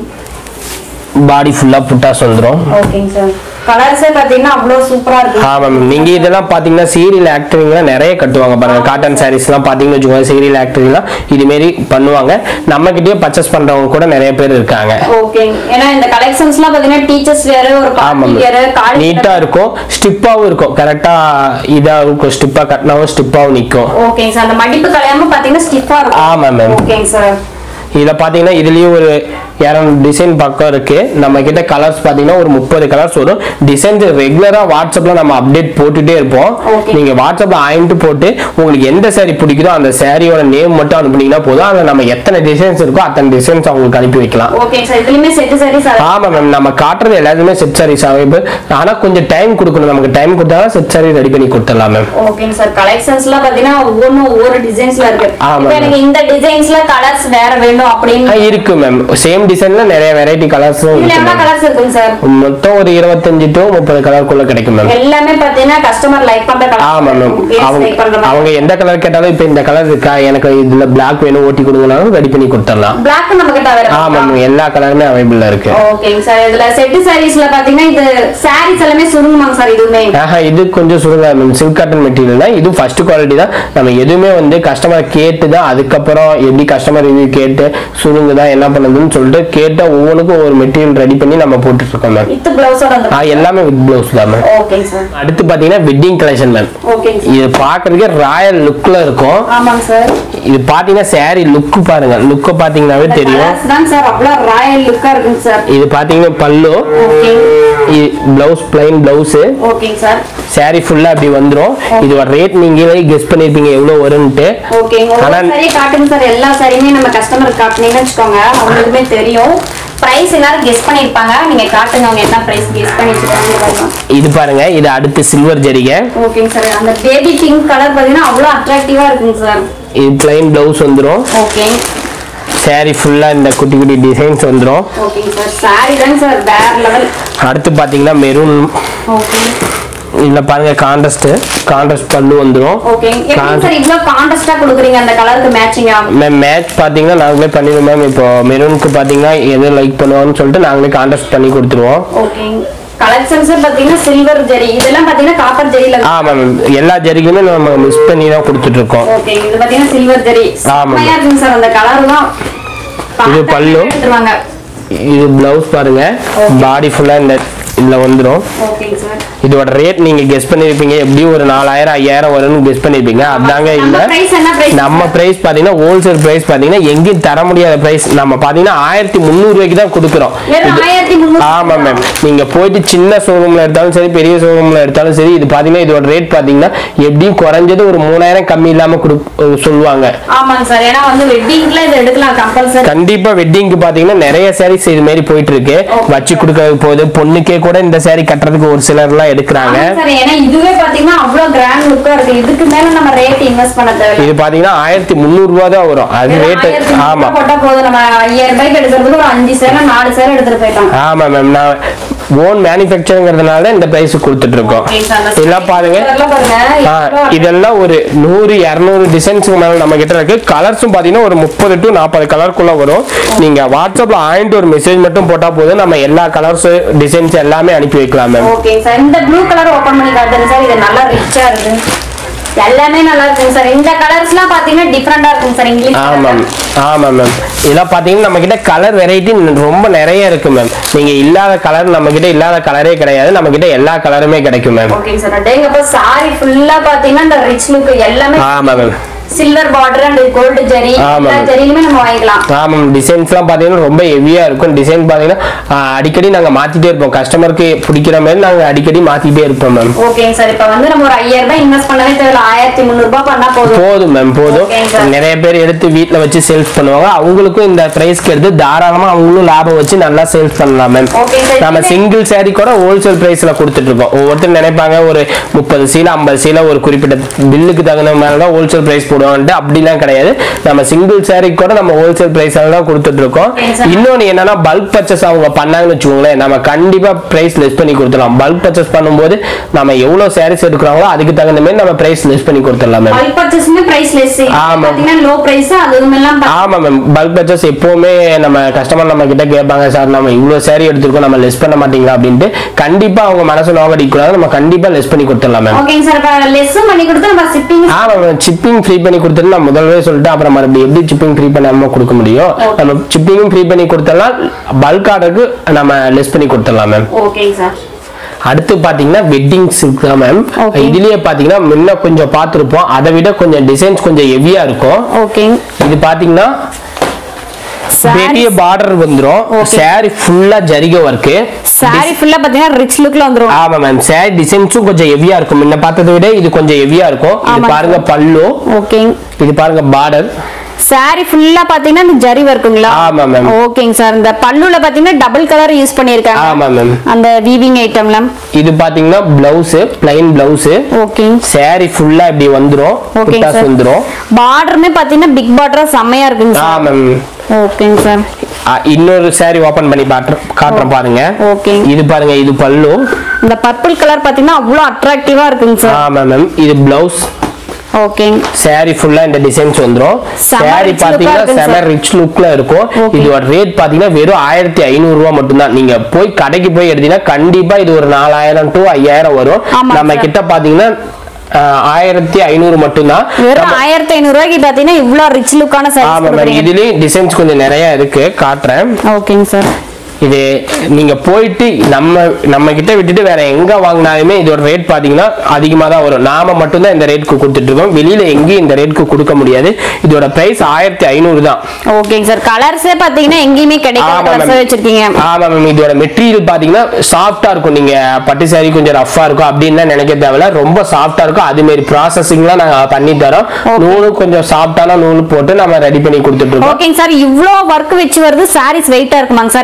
body ஃபுல்லா புட்டாஸ் வந்துரும் ஓகேங்க சார் கலர்ஸே பாத்தீங்கன்னா அவ்வளவு சூப்பரா இருக்கு ஆமா மேம் நீங்க இதெல்லாம் பாத்தீங்கன்னா சீரியல் ஆக்டரிங்லாம் நிறைய கட்டுவாங்க பாருங்க காட்டன் சாரீஸ் எல்லாம் பாத்தீங்கன்னு வச்சுக்கோங்க சீரியல் ஆக்டரிங்லாம் இது மாரி பண்ணுவாங்க நம்ம கிட்டயே பர்ச்சேஸ் பண்றவங்க கூட நிறைய பேர் இருக்காங்க ஓகே ஏன்னா இந்த கலெக்ஷன்ஸ்லாம் பாத்தீங்கன்னா டீச்சர்ஸ் வேற ஒரு ஆமா பார்ட்டி வேற காலேஜ் நீட்டா இருக்கும் ஸ்டிப்பாவும் இருக்கும் கரெக்டா இதா இருக்கும் ஸ்டிப்பா கட்டினாவும் ஸ்டிப்பாவும் நிக்கும் ஓகேங்க சார் அந்த மடிப்பு கலையாம பாத்தீங்கன்னா ஸ்டிஃபா இருக்கும் ஆமா மேம் ஓகேங்க சார் இதுல பாத்தீங்கன்னா இதுலயும் ஒரு இரநூறு டிசைன் பக்கம் இருக்கு நம்ம கிட்ட கலர்ஸ் பாத்தீங்கன்னா ஒரு முப்பது கலர்ஸ் வரும் டிசைன்ஸ் ரெகுலரா வாட்ஸ்அப்ல நம்ம அப்டேட் போட்டுட்டே இருப்போம் Okay. நீங்க வாட்ஸ்அப்ல ஆயிட்டு போட்டு உங்களுக்கு எந்த saree பிடிக்குதோ அந்த சாரியோட நேம் மட்டும் அனுப்புனீங்கன்னா போதும் அதுல நம்ம எத்தனை டிசைன்ஸ் இருக்கோ அத்தனை டிசைன்ஸ் அவங்களுக்கு அனுப்பி வைக்கலாம் ஓகேங்க சார் இதுலயுமே செட்டு சாரீஸ் ஆமா மேம் நம்ம காட்டுறது எல்லாத்துமே செட் சாரீஸ் அவைலபிள் ஆனா கொஞ்சம் டைம் கொடுக்கணும் நமக்கு டைம் கொடுத்தா செட் சாரி ரெடி பண்ணி கொடுத்துடலாம் மேம் ஓகேங்க சார் கலெக்ஷன்ஸ்லாம் பாத்தீங்கன்னா ஒவ்வொன்றும் ஒவ்வொரு டிசைன்ஸ்ல இருக்கு ஆமா, இப்போ எனக்கு இந்த டிசைன்ஸ்ல கலர்ஸ் வேற வேணும் அப்படின்னு இருக்கு மேம் சேம் டிசைன்ல நிறைய வெரைட்டி கலர்ஸும் இதுல இருக்கு எவ்வளவு ma'am. கலர்ஸ் இருக்குங்க சார் மொத்தம் ஒரு இருபத்தஞ்சு டு முப்பது கலருக்குள்ள கிடைக்கும் மேம் எல்லாமே பாத்தீங்கன்னா கஸ்டமர் லைக் பண்ற கலர் ஆமா மேம் அவங்க லைக் பண்ற மாதிரி அவங்க எந்த கலர் கேட்டாலும் இப்ப இந்த கலர் இருக்கா எனக்கு இதுல பிளாக் வேணும் ஓட்டி கொடுங்கனாலும் ரெடி பண்ணி கொடுத்துடலாம் பிளாக் நம்ம கிட்ட ஆமா available மேம் எல்லா கலருமே அவைபிள் இருக்கு ஓகேங்க சார் இதுல செட்டு சாரீஸ்ல பாத்தீங்கன்னா இது சாரீஸ் எல்லாமே சுருங்குமாங்க சார் இதுவுமே ஆஹா இது கொஞ்சம் சுருங்க மேம் சில்க் காட்டன் மெட்டீரியல் தான் இது ஃபர்ஸ்ட் குவாலிட்டி தான் நம்ம எதுவுமே வந்து கஸ்டமர் கேட்டு தான் அதுக்கப்புறம் எப்படி கஸ்டமர் ரிவ்யூ கேட்டு சுருங்குதா என்ன பண்ணுதுன்னு சொல்லிட்டு கேட்ட ஒவ்வொன்றுக்கும் ஒவ்வொரு மெட்டீரியல் ரெடி பண்ணி நம்ம போட்டுட்டு இருக்கோம் மேம் வித் பிளவுஸோட ஆ வந்து எல்லாமே வித் பிளவுஸ் தான் மேம் ஓகேங்க சார் அடுத்து பாத்தீங்கன்னா வெட்டிங் கலெக்ஷன் மேம் ஓகேங்க சார் இது பாக்குறதுக்கே ராயல் லுக்ல இருக்கும் ஆமாங்க சார் இது பாத்தீங்கன்னா saree லுக் பாருங்க லுக்க பாத்தீங்கன்னாவே தெரியும் கலர்ஸ் தான் சார் அவ்வளவு ராயல் லுக்கா இருக்குங்க சார் இது பாத்தீங்கன்னா பல்லு ஓகே பிளவுஸ் பிளைன் பிளவுஸ் ஓகேங்க சார் saree ஃபுல்லா அப்படி வந்துரும் இதோட ரேட் நீங்களே கெஸ் பண்ணிருப்பீங்க எவ்வளவு வரும்ட்டு ஓகேங்க ஆனா- ஒவ்வொரு சாரியே காட்டுங்க சார் எல்லா சாரியுமே நம்ம கஸ்டமருக்கு காட்டுனீங்கன்னு வச்சுக்கோங்க அவங்களுக்குமே தெரியும் பிரைஸ் எல்லாரும் கெஸ் பண்ணிருப்பாங்க நீங்க காட்டுங்க அவங்க என்ன பிரைஸ் கெஸ் பண்ணி வச்சிருக்காங்க இது பாருங்க இது அடுத்து சில்வர் ஜரிகை ஓகேங்க சார் அந்த பேபி பிங்க் கலர் பாத்தீங்கன்னா அவ்வளவு அட்ராக்டிவா இருக்குங்க சார் இது பிளைன் பிளவுஸ் வந்துரும் ஓகே saree ஃபுல்லா இந்த குட்டி குட்டி டிசைன்ஸ் வந்துரும் ஓகேங்க சார் சாரி தாங்க சார் வேற லெவல் அடுத்து பாத்தீங்கன்னா மெரூன் ஓகே இதுல பாருங்க கான்ட்ராஸ்ட் கான்ட்ராஸ்ட் பல்லு வந்துரும் ஓகே எப்படி சார் இவ்ளோ கான்ட்ராஸ்டா கொடுக்குறீங்க அந்த கலருக்கு மேட்சிங்கா மேம் மேட்ச் பாத்தீங்கன்னா நாங்களே பண்ணிடுவோம் மேம் இப்போ மெரூனுக்கு பாத்தீங்கன்னா எது லைக் பண்ணுவாங்கன்னு சொல்லிட்டு நாங்களே கான்ட்ராஸ்ட் பண்ணி கொடுத்துருவோம் ஓகே கலெக்ஷன்ஸ் பாத்தீங்கன்னா சில்வர் ஜெரி இதெல்லாம் பாத்தீங்கன்னா காப்பர் ஜெரியில ஆமா மேம் எல்லா ஜரிக்குமே நம்ம மிஸ் பண்ணி தான் கொடுத்துட்டு இருக்கோம் ஓகே இது பாத்தீங்கன்னா சில்வர் ஜெரி ஆமா. செம்மையா இருக்குங்க சார் அந்த கலர்லாம் இது பல்லு. எடுத்துருவாங்க இது பிளவுஸ் பாருங்க பாடி ஃபுல்லா இந்த இதுல வந்துரும் ஓகேங்க சார் இதோட ரேட் நீங்க கெஸ் பண்ணிருப்பீங்க எப்படியும் ஒரு நாலாயிரம் ஐயாயிரம் வரும்னு கெஸ் பண்ணிருப்பீங்க அதாங்க நம்ம இல்ல பிரைஸ் என்ன பிரைஸ் நம்ம பிரைஸ் பாத்தீங்கன்னா ஹோல்சேல் பிரைஸ் பாத்தீங்கன்னா எங்கேயும் தர முடியாத பிரைஸ் நம்ம பாத்தீங்கன்னா ஆயிரத்தி முந்நூறு ரூபாய்க்கு தான் கொடுக்குறோம் வெறும் இது- ஆயிரத்தி முந்நூறு ஆமா மேம் நீங்க போயிட்டு சின்ன ஷோரூம்ல எடுத்தாலும் சரி பெரிய ஷோரூம்ல எடுத்தாலும் சரி இது பாத்தீங்கன்னா இதோட ரேட் பாத்தீங்கன்னா எப்படியும் குறைஞ்சது ஒரு மூணாயிரம் கம்மி இல்லாம கொடு சொல்லுவாங்க ஆமாங்க சார் ஏன்னா வந்து வெட்டிங்ல இது எடுக்கலாம் கம்பல்சரி கண்டிப்பா வெட்டிங்க்கு பாத்தீங்கன்னா நிறைய சாரீஸ் இது மாதிரி போயிட்டு இருக்கு வச்சு கொடுக்க போகுது பொண்ணுக்கே கூட இந்த saree கட்டுறதுக்கு ஒரு சிலர் எல்லாம் எடுக்கிறாங்க சார் ஏன்னா இதுவே பாத்தீங்கன்னா அவ்வளவு கிராண்ட் லுக்கா இருக்கு இதுக்கு மேல நம்ம ரேட் இன்வெஸ்ட் பண்ண தேவையில்ல இது பாத்தீங்கன்னா ஆயிரத்தி முந்நூறு ரூபா தான் வரும் அது ரேட் ஆயிரத்தி முந்நூறு ஆமா ரூபாய் போட்டா போதும் நம்ம ஐயாயிரம் ரூபாய்க்கு எடுக்கிறதுக்கு ஒரு அஞ்சு சேலை நாலு சேலை எடுத்துட்டு போயிட்டோம் ஆமா மேம் நான் ஓன் மேனுஃபேக்சருங்கிறதுனால இந்த பிரைஸ் கொடுத்துட்டு இருக்கோம் Okay, sir. அந்த இதெல்லாம் பாருங்க இதெல்லாம் பாருங்க ஆ, எவ்வளவு இதெல்லாம் ஒரு நூறு இரநூறு டிசைன்ஸ்க்கு மேல நம்ம கிட்ட இருக்கு கலர்ஸும் பாத்தீங்கன்னா ஒரு முப்பது டு நாற்பது கலருக்குள்ள வரும் நீங்க வாட்ஸ்அப்ல ஆயிட்டு ஒரு மெசேஜ் மட்டும் போட்டா போதும் நம்ம எல்லா கலர்ஸ் டிசைன்ஸ் எல்லாமே அனுப்பி வைக்கலாம் மேம் ஓகே சார் இந்த ப்ளூ கலர் ஓபன் பண்ணி காட்டுங்க சார் இது நல்லா ரிச்சா இருக்கு எல்லாமே நல்லா இருக்குங்க சார் இந்த கலர்ஸ்லாம் பாத்தீங்கன்னா டிஃபரெண்டா இருக்குங்க சார் இங்கிலீஷ் ஆமாம் ஆமா மேம் இதெல்லாம் பாத்தீங்கன்னா நம்ம கிட்ட கலர் வெரைட்டி ரொம்ப நிறைய இருக்கு மேம் நீங்க இல்லாத கலர் நம்ம கிட்ட இல்லாத கலரே கிடையாது நம்ம கிட்ட எல்லா கலருமே கிடைக்கும் மேம் ஓகே சார் டேங்கப்ப சாரி ஃபுல்லா பாத்தீங்கன்னா இந்த ரிச் லுக் எல்லாமே ஆமா ma'am silver border and gold zari ஆமா. எல்லா ஜரியுமே நம்ம வாங்கிக்கலாம் ஆமாம் டிசைன்ஸ்லாம் பார்த்தீங்கன்னா ரொம்ப ஹெவியா இருக்கும் டிசைன் பார்த்தீங்கன்னா ஆ, அடிக்கடி நாங்க மாத்திட்டே இருப்போம் கஸ்டமருக்கு பிடிக்கிற மாதிரி நாங்க அடிக்கடி மாத்திட்டே இருப்போம் மேம் ஓகேங்க சார் இப்போ வந்து நம்ம ஒரு ஐயாயிரம் ரூபாய் இன்வெஸ்ட் பண்ணவே தேவையில்ல ஆயிரத்தி முந்நூறு ரூபாய் பண்ணா போதும் போதும் மேம் போதும் Okay, sir. நிறைய பேர் எடுத்து வீட்ல வச்சு சேல்ஸ் பண்ணுவாங்க அவங்களுக்கும் இந்த பிரைஸ்க்கு எடுத்து தாராளமா அவங்களும் லாபம் வச்சு நல்லா சேல்ஸ் பண்ணலாம் மேம் Okay, sir. நம்ம சிங்கிள் saree கூட ஹோல்சேல் பிரைஸ்ல கொடுத்துட்டு இருக்கோம் ஒவ்வொருத்தர் நினைப்பாங்க ஒரு முப்பது சீலை ஐம்பது சீலை ஒரு குறிப்பிட்ட பில்லுக்கு தகுந்த மாதிரி தான் ஹோல்சேல் பிரைஸ் போடுவாங்கன்ட்டு அப்படிலாம் கிடையாது நம்ம சிங்கிள் saree கூட நம்ம ஹோல்சேல் பிரைஸ்ல தான் கொடுத்துட்டு இருக்கோம் Okay, sir. இன்னொன்னு என்னன்னா பல்க் பர்ச்சேஸ் அவங்க பண்ணாங்கன்னு வச்சுக்கோங்களேன் நம்ம கண்டிப்பா பிரைஸ் லெஸ் பண்ணி கொடுத்துடலாம் பல்க் பர்ச்சேஸ் பண்ணும்போது நம்ம எவ்வளவு சாரீஸ் எடுக்கிறாங்களோ அதுக்கு தகுந்த மாதிரி நம்ம பிரைஸ் லெஸ் பண்ணி கொடுத்துடலாம் மேம் பல்க் பர்ச்சேஸ்மே பிரைஸ் லெஸ் ஆமா. பாத்தீங்கன்னா லோ பிரைஸ் அதுவும் எல்லாம் பா- ஆமா மேம் பல்க் பர்ச்சேஸ் எப்பவுமே நம்ம கஸ்டமர் நம்ம கிட்ட கேட்பாங்க சார் நம்ம இவ்வளவு saree எடுத்திருக்கோம் நம்ம லெஸ் பண்ண மாட்டீங்களா அப்படின்ட்டு கண்டிப்பா அவங்க மனசு நோக்கடிக்க கூடாது நம்ம கண்டிப்பா லெஸ் பண்ணி கொடுத்துடலாம் மேம் ஓகேங்க சார் இப்போ லெஸ்ஸும் பண்ணி கொடுத்து நம்ம ஷிப்பிங் ஆமா மேம் சிப்பிங் ஃப்ரீ பண்ணி கொடுத்துட்டு நான் முதல்ல சொல்லிட்டு அப்புறம் மறுபடியும் எப்படி சிப்பிங் ஃப்ரீ பண்ணாம கொடுக்க முடியும் Okay. நம்ம சிப்பிங்கும் ஃப்ரீ பண்ணி கொடுத்தலாம் பல்க் ஆர்டருக்கு நம்ம லெஸ் பண்ணி கொடுத்துடலாம் மேம் ஓகேங்க சார் அடுத்து பாத்தீங்கன்னா வெட்டிங் சில்க் தான் மேம் Okay. இதுலயே பாத்தீங்கன்னா முன்ன கொஞ்சம் பார்த்திருப்போம் அதை விட கொஞ்சம் டிசைன்ஸ் கொஞ்சம் ஹெவியா இருக்கும் ஓகேங்க இது பாத்தீங்கன்னா பெரிய பார்டர் வந்துரும் Okay. saree ஃபுல்லா ஜரிகை ஒர்க்கு சாரி ஃபுல்லா பாத்தீங்கன்னா ரிச் லுக்ல வந்துரும் ஆமா மேம் saree டிசைன்ஸும் கொஞ்சம் ஹெவியா இருக்கும் முன்ன பார்த்ததை விட இது கொஞ்சம் ஹெவியா இருக்கும் இது ஆமா பாருங்க பல்லு ஓகேங்க இது பாருங்க பார்டர் சாரி ஃபுல்லா பாத்தீங்கன்னா இந்த ஜரி ஒர்க்குங்களா ஆமா மேம் ஓகேங்க சார் இந்த பல்லுல பாத்தீங்கன்னா டபுள் கலர் யூஸ் பண்ணிருக்காங்க ஆமா மேம் அந்த வீவிங் ஐட்டம்ல இது பாத்தீங்கன்னா பிளவுஸ் பிளைன் பிளவுஸ் ஓகேங்க saree ஃபுல்லா இப்படி வந்துரும் ஓகேங்க புட்டாஸ் சார் வந்துரும் பார்டருமே பாத்தீங்கன்னா பிக் பார்டரா செம்மையா இருக்குங்க சார் ஆமா மேம் ஓகேங்க சார் இன்னொரு saree ஓபன் பண்ணி பாட்டுறேன் காட்டுறேன் பாருங்க ஓகே இது பாருங்க இது பல்லு இந்த பர்பிள் கலர் பாத்தீங்கன்னா அவ்வளவு அட்ராக்டிவா இருக்குங்க சார் ஆமா மேம் இது பிளவுஸ் ஓகேங்க saree ஃபுல்லா இந்த டிசைன்ஸ் வந்துரும் செம saree rich look-ஆ பாத்தீங்கன்னா இருக்குங்க செம sir. ரிச் லுக்ல இருக்கும் Okay. இதோட ரேட் பாத்தீங்கன்னா வெறும் ஆயிரத்தி ஐநூறு ரூபாய் மட்டும்தான் நீங்க போய் கடைக்கு போய் எடுத்தீங்கன்னா கண்டிப்பா இது ஒரு நாலாயிரம் டு ஐயாயிரம் வரும் ஆமா நம்ம sir. கிட்ட பாத்தீங்கன்னா ஆஹ், ஆயிரத்தி ஐநூறு மட்டும்தான் வெறும் ஆயிரத்தி ஐநூறு ரூபாய்க்கு பாத்தீங்கன்னா இவ்வளவு ரிச் லுக்கான ஆமா மேம் சாரீஸ் இதுலயும் டிசைன்ஸ் கொஞ்சம் நிறைய இருக்கு காட்டுறேன் ஓகேங்க சார் இது நீங்க போயிட்டு நம்ம நம்ம கிட்ட விட்டுட்டு வேற எங்க வாங்கினாலுமே இதோட ரேட் பாத்தீங்கன்னா அதிகமா தான் வரும் நாம மட்டும்தான் இந்த ரேட்க்கு கொடுத்துட்டு இருக்கோம் வெளியில எங்கேயும் இந்த ரேட்க்கு கொடுக்க முடியாது இதோட பிரைஸ் ஆயிரத்தி ஐநூறு தான் ஓகேங்க சார் கலர்ஸே பாத்தீங்கன்னா எங்கேயுமே கிடைக்காத ஆமா கலர்ஸ் ma'am. வச்சிருக்கீங்க ஆமா மேம் இதோட மெட்டீரியல் பாத்தீங்கன்னா சாஃப்டா இருக்கும் நீங்க பட்டு saree கொஞ்சம் ரஃபா இருக்கும் அப்படின்னு நினைக்க தேவையில்ல ரொம்ப சாஃப்டா இருக்கும் அது மாதிரி ப்ராசஸிங்லாம் நாங்க பண்ணி தரோம் நூலு கொஞ்சம் சாஃப்டான நூல் போட்டு நம்ம ரெடி பண்ணி கொடுத்துட்டு இருக்கோம் ஓகேங்க சார் இவ்ளோ ஒர்க் வச்சு வருது சாரீஸ் வெயிட்டா இருக்குமாங்க சார் ஏன்னா இப்ப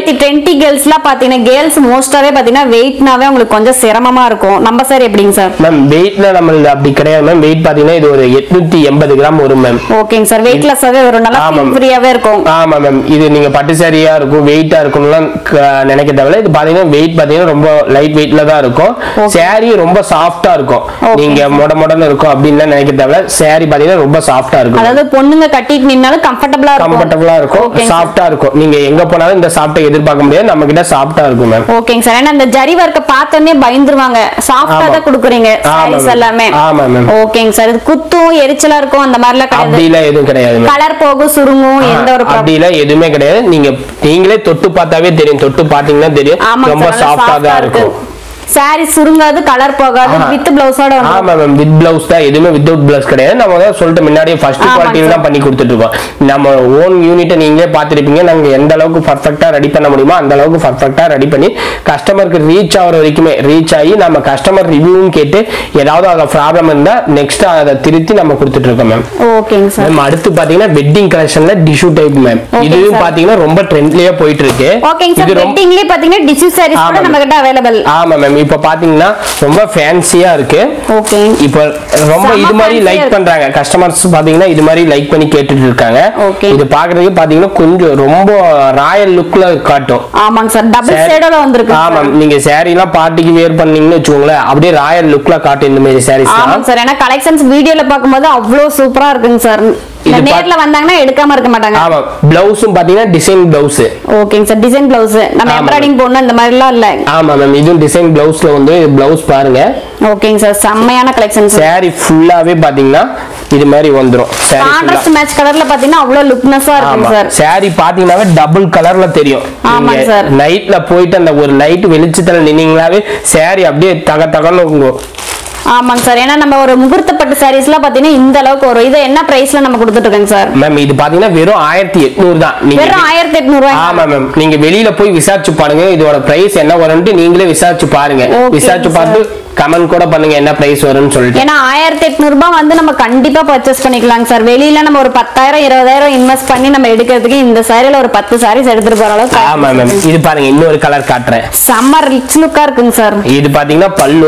ரெண்டாயிரத்தி டுவெண்ட்டி கேர்ள்ஸ்லாம் பாத்தீங்கன்னா கேர்ள்ஸ் மோஸ்டாவே பாத்தீங்கன்னா வெயிட்னாவே உங்களுக்கு கொஞ்சம் சிரமமா இருக்கும் நம்ம சார் எப்படிங்க சார் மேம் வெயிட்ல நம்மளுக்கு அப்படி கிடையாது மேம் வெயிட் பாத்தீங்கன்னா இது ஒரு எட்நூத்தி எண்பது கிராம் வரும் மேம் ஓகேங்க சார் வெயிட்லெஸ்ஸாவே வரும் நல்லா ஆமாம். ஃப்ரீயாவே இருக்கும் ஆமா மேம் இது நீங்க பட்டு சாரியா இருக்கும் வெயிட்டா இருக்கும்லாம் க- நினைக்க தேவையில்ல இது பாத்தீங்கன்னா வெயிட் பாத்தீங்கன்னா ரொம்ப லைட் வெயிட்ல தான் இருக்கும் சாரி ரொம்ப சாஃப்டா இருக்கும் Okay. நீங்க மொட மொடன்னு இருக்கும் அப்படின்னு நினைக்க தேவையில்ல சாரி பாத்தீங்கன்னா ரொம்ப சாஃப்டா இருக்கும் அதாவது பொண்ணுங்க கட்டிட்டு நின்னாலும் கம்ஃபர்டபுளா இருக்கும் கம்ஃபர்டபுளா இருக்கும் ஓகேங்க சார். சாஃப்டா இருக்கும் நீங்க எங்க போனாலும் இந்த சாஃப்டை எதிர்பார்க்க முடியாது நம்ம கிட்ட சாஃப்டா இருக்கும் மேம் ஓகேங்க சார் ஏன்னா அந்த ஜரி ஒர்க்க பார்த்தோன்னே பயந்துருவாங்க சாஃப்டா ஆமா. தான் கொடுக்குறீங்க ஆமா சாரீஸ் ma'am. எல்லாமே ஆமா மேம் ஓகேங்க சார் இது குத்தும் எரிச்சலா இருக்கும் அந்த மாதிரிலாம் கிடையாது அப்படிலாம் எதுவும் கிடையாது மேம் கலர் போகும் சுருங்கும் எந்த ஒரு problem- அப்படிலாம் எதுவுமே கிடையாது நீங்க நீங்களே தொட்டு பார்த்தாவே தெரியும் தொட்டு பாத்தீங்கன்னா தெரியும் ஆமாங்க ரொம்ப சார் நல்லா சாஃப்டா soft-ஆ தான் இருக்கும் சாரி சுருங்காது கலர் போகாது ஆஹா. வித் பிளவுஸோட வந்து ஆமா மேம் வித் பிளவுஸ் தான் எதுவுமே வித்தவுட் பிளவுஸ் கிடையாது நம்ம தான் சொல்லிட்டு முன்னாடியே ஃபர்ஸ்ட் ஆமாங்க குவாலிட்டியில தான் பண்ணி கொடுத்துட்டு இருக்கோம் நம்ம ஓன் யூனிட்டை நீங்களே பார்த்துருப்பீங்க நாங்க எந்த அளவுக்கு பர்ஃபெக்டா ரெடி பண்ண முடியுமோ அந்த அளவுக்கு பர்ஃபெக்டா ரெடி பண்ணி கஸ்டமருக்கு ரீச் ஆகிற வரைக்குமே ரீச் ஆகி நம்ம கஸ்டமர் ரிவ்யூவும் கேட்டு ஏதாவது அதில் ப்ராப்ளம் இருந்தா நெக்ஸ்ட் அதை திருத்தி நம்ம கொடுத்துட்டு இருக்கோம் மேம் ஓகேங்க சார் மேம் அடுத்து பாத்தீங்கன்னா வெட்டிங் கலெக்ஷன்ல டிஷ்யூ டைப் மேம் Okay, இதுவும் sir. பாத்தீங்கன்னா ரொம்ப ட்ரெண்ட்லயே போயிட்டு இருக்கு ஓகேங்க சார் இது ரொம்ப வெட்டிங்லயே பாத்தீங்கன்னா டிஷ்யூ சாரீஸ் கூட ஆமா. நம்ம கிட்ட அவைலபிள் ஆமா மேம் இப்ப பாத்தீங்கன்னா ரொம்ப ஃபேன்சியா இருக்கு ஓகே இப்போ ரொம்ப செம்ம இது மாதிரி fancy-ஆ லைக் இருக்கு. பண்றாங்க கஸ்டமர்ஸ் பாத்தீங்கன்னா இது மாதிரி லைக் பண்ணி கேட்டுட்டு இருக்காங்க Okay. இது பாக்குறதுக்கு பாத்தீங்கன்னா கொஞ்சம் ரொம்ப ராயல் லுக்ல காட்டும் ஆமாங்க சார் டபுள் Saree- ஷேடோட வந்திருக்கு ஆமா நீங்க saree எல்லாம் பார்ட்டிக்கு வேர் பண்ணீங்கன்னு வச்சுக்கோங்களேன் அப்படியே ராயல் லுக்ல காட்டும் இந்த மாதிரி சாரீஸ் ஆமாங்க சார் ஏன்னா கலெக்ஷன்ஸ் வீடியோல பாக்கும்போது அவ்வளோ சூப்பரா இருக்குங்க சார் இது பா- நேர்ல வந்தாங்கன்னா எடுக்காம இருக்க மாட்டாங்க ஆமா பிளவுஸும் பாத்தீங்கன்னா டிசைன் பிளவுஸ் ஓகேங்க சார் டிசைன் பிளவுஸ் நம்ம ஆமா. எம்ப்ராய்டிங் போடணும் இந்த மாதிரிலாம் இல்ல ஆமா மேம் இதுவும் டிசைன் பிளவுஸ்ல வந்து பிளவுஸ் பாருங்க ஓகேங்க சார் செம்மையான கலெக்ஷன்ஸ் saree ஃபுல்லாவே பாத்தீங்கன்னா இது மாதிரி வந்துரும் saree full-ஆ. கான்ட்ராஸ்ட் மேட்ச் கலர்ல பாத்தீங்கன்னா அவ்வளோ லுக்னஸா ஆமா இருக்குங்க சார் saree பாத்தீங்கன்னாவே டபுள் கலர்ல தெரியும் ஆமாங்க நீங்க sir. நைட்ல போயிட்டு அந்த ஒரு லைட் வெளிச்சத்துல நின்னீங்களாவே saree அப்படியே தக தகன்னு இருக்கும் ஆமாங்க சார் ஏன்னா நம்ம ஒரு முகூர்த்தப்பட்டு சாரீஸ்லாம் பாத்தீங்கன்னா இந்த அளவுக்கு வரும் இது என்ன பிரைஸ்ல நம்ம கொடுத்துட்டு இருக்கோங்க சார் மேம் இது பாத்தீங்கன்னா வெறும் ஆயிரத்தி எட்நூறு தான் நீங்க வெறும் ஆயிரத்தி எட்நூறு ஆமா மேம் நீங்க வெளியில போய் விசாரிச்சு பாருங்க இதோட பிரைஸ் என்ன வரும்னு நீங்களே விசாரிச்சு பாருங்க Okay, விசாரிச்சு sir. பார்த்து கமெண்ட் கூட பண்ணுங்க என்ன பிரைஸ் வரும்னு சொல்லிட்டு ஏன்னா ஆயிரத்தி எட்நூறு ரூபாய் வந்து நம்ம கண்டிப்பா பர்ச்சேஸ் பண்ணிக்கலாங்க சார் வெளியில நம்ம ஒரு பத்தாயிரம் இருபதாயிரம் இன்வெஸ்ட் பண்ணி நம்ம எடுக்கிறதுக்கு இந்த சாரியில ஒரு பத்து சாரீஸ் எடுத்துட்டு போற ஆமா மேம் அளவுக்கு இது பாருங்க இன்னொரு கலர் காட்டுறேன் செம்ம ரிச் லுக்கா இருக்குங்க சார் இது பாத்தீங்கன்னா பல்லு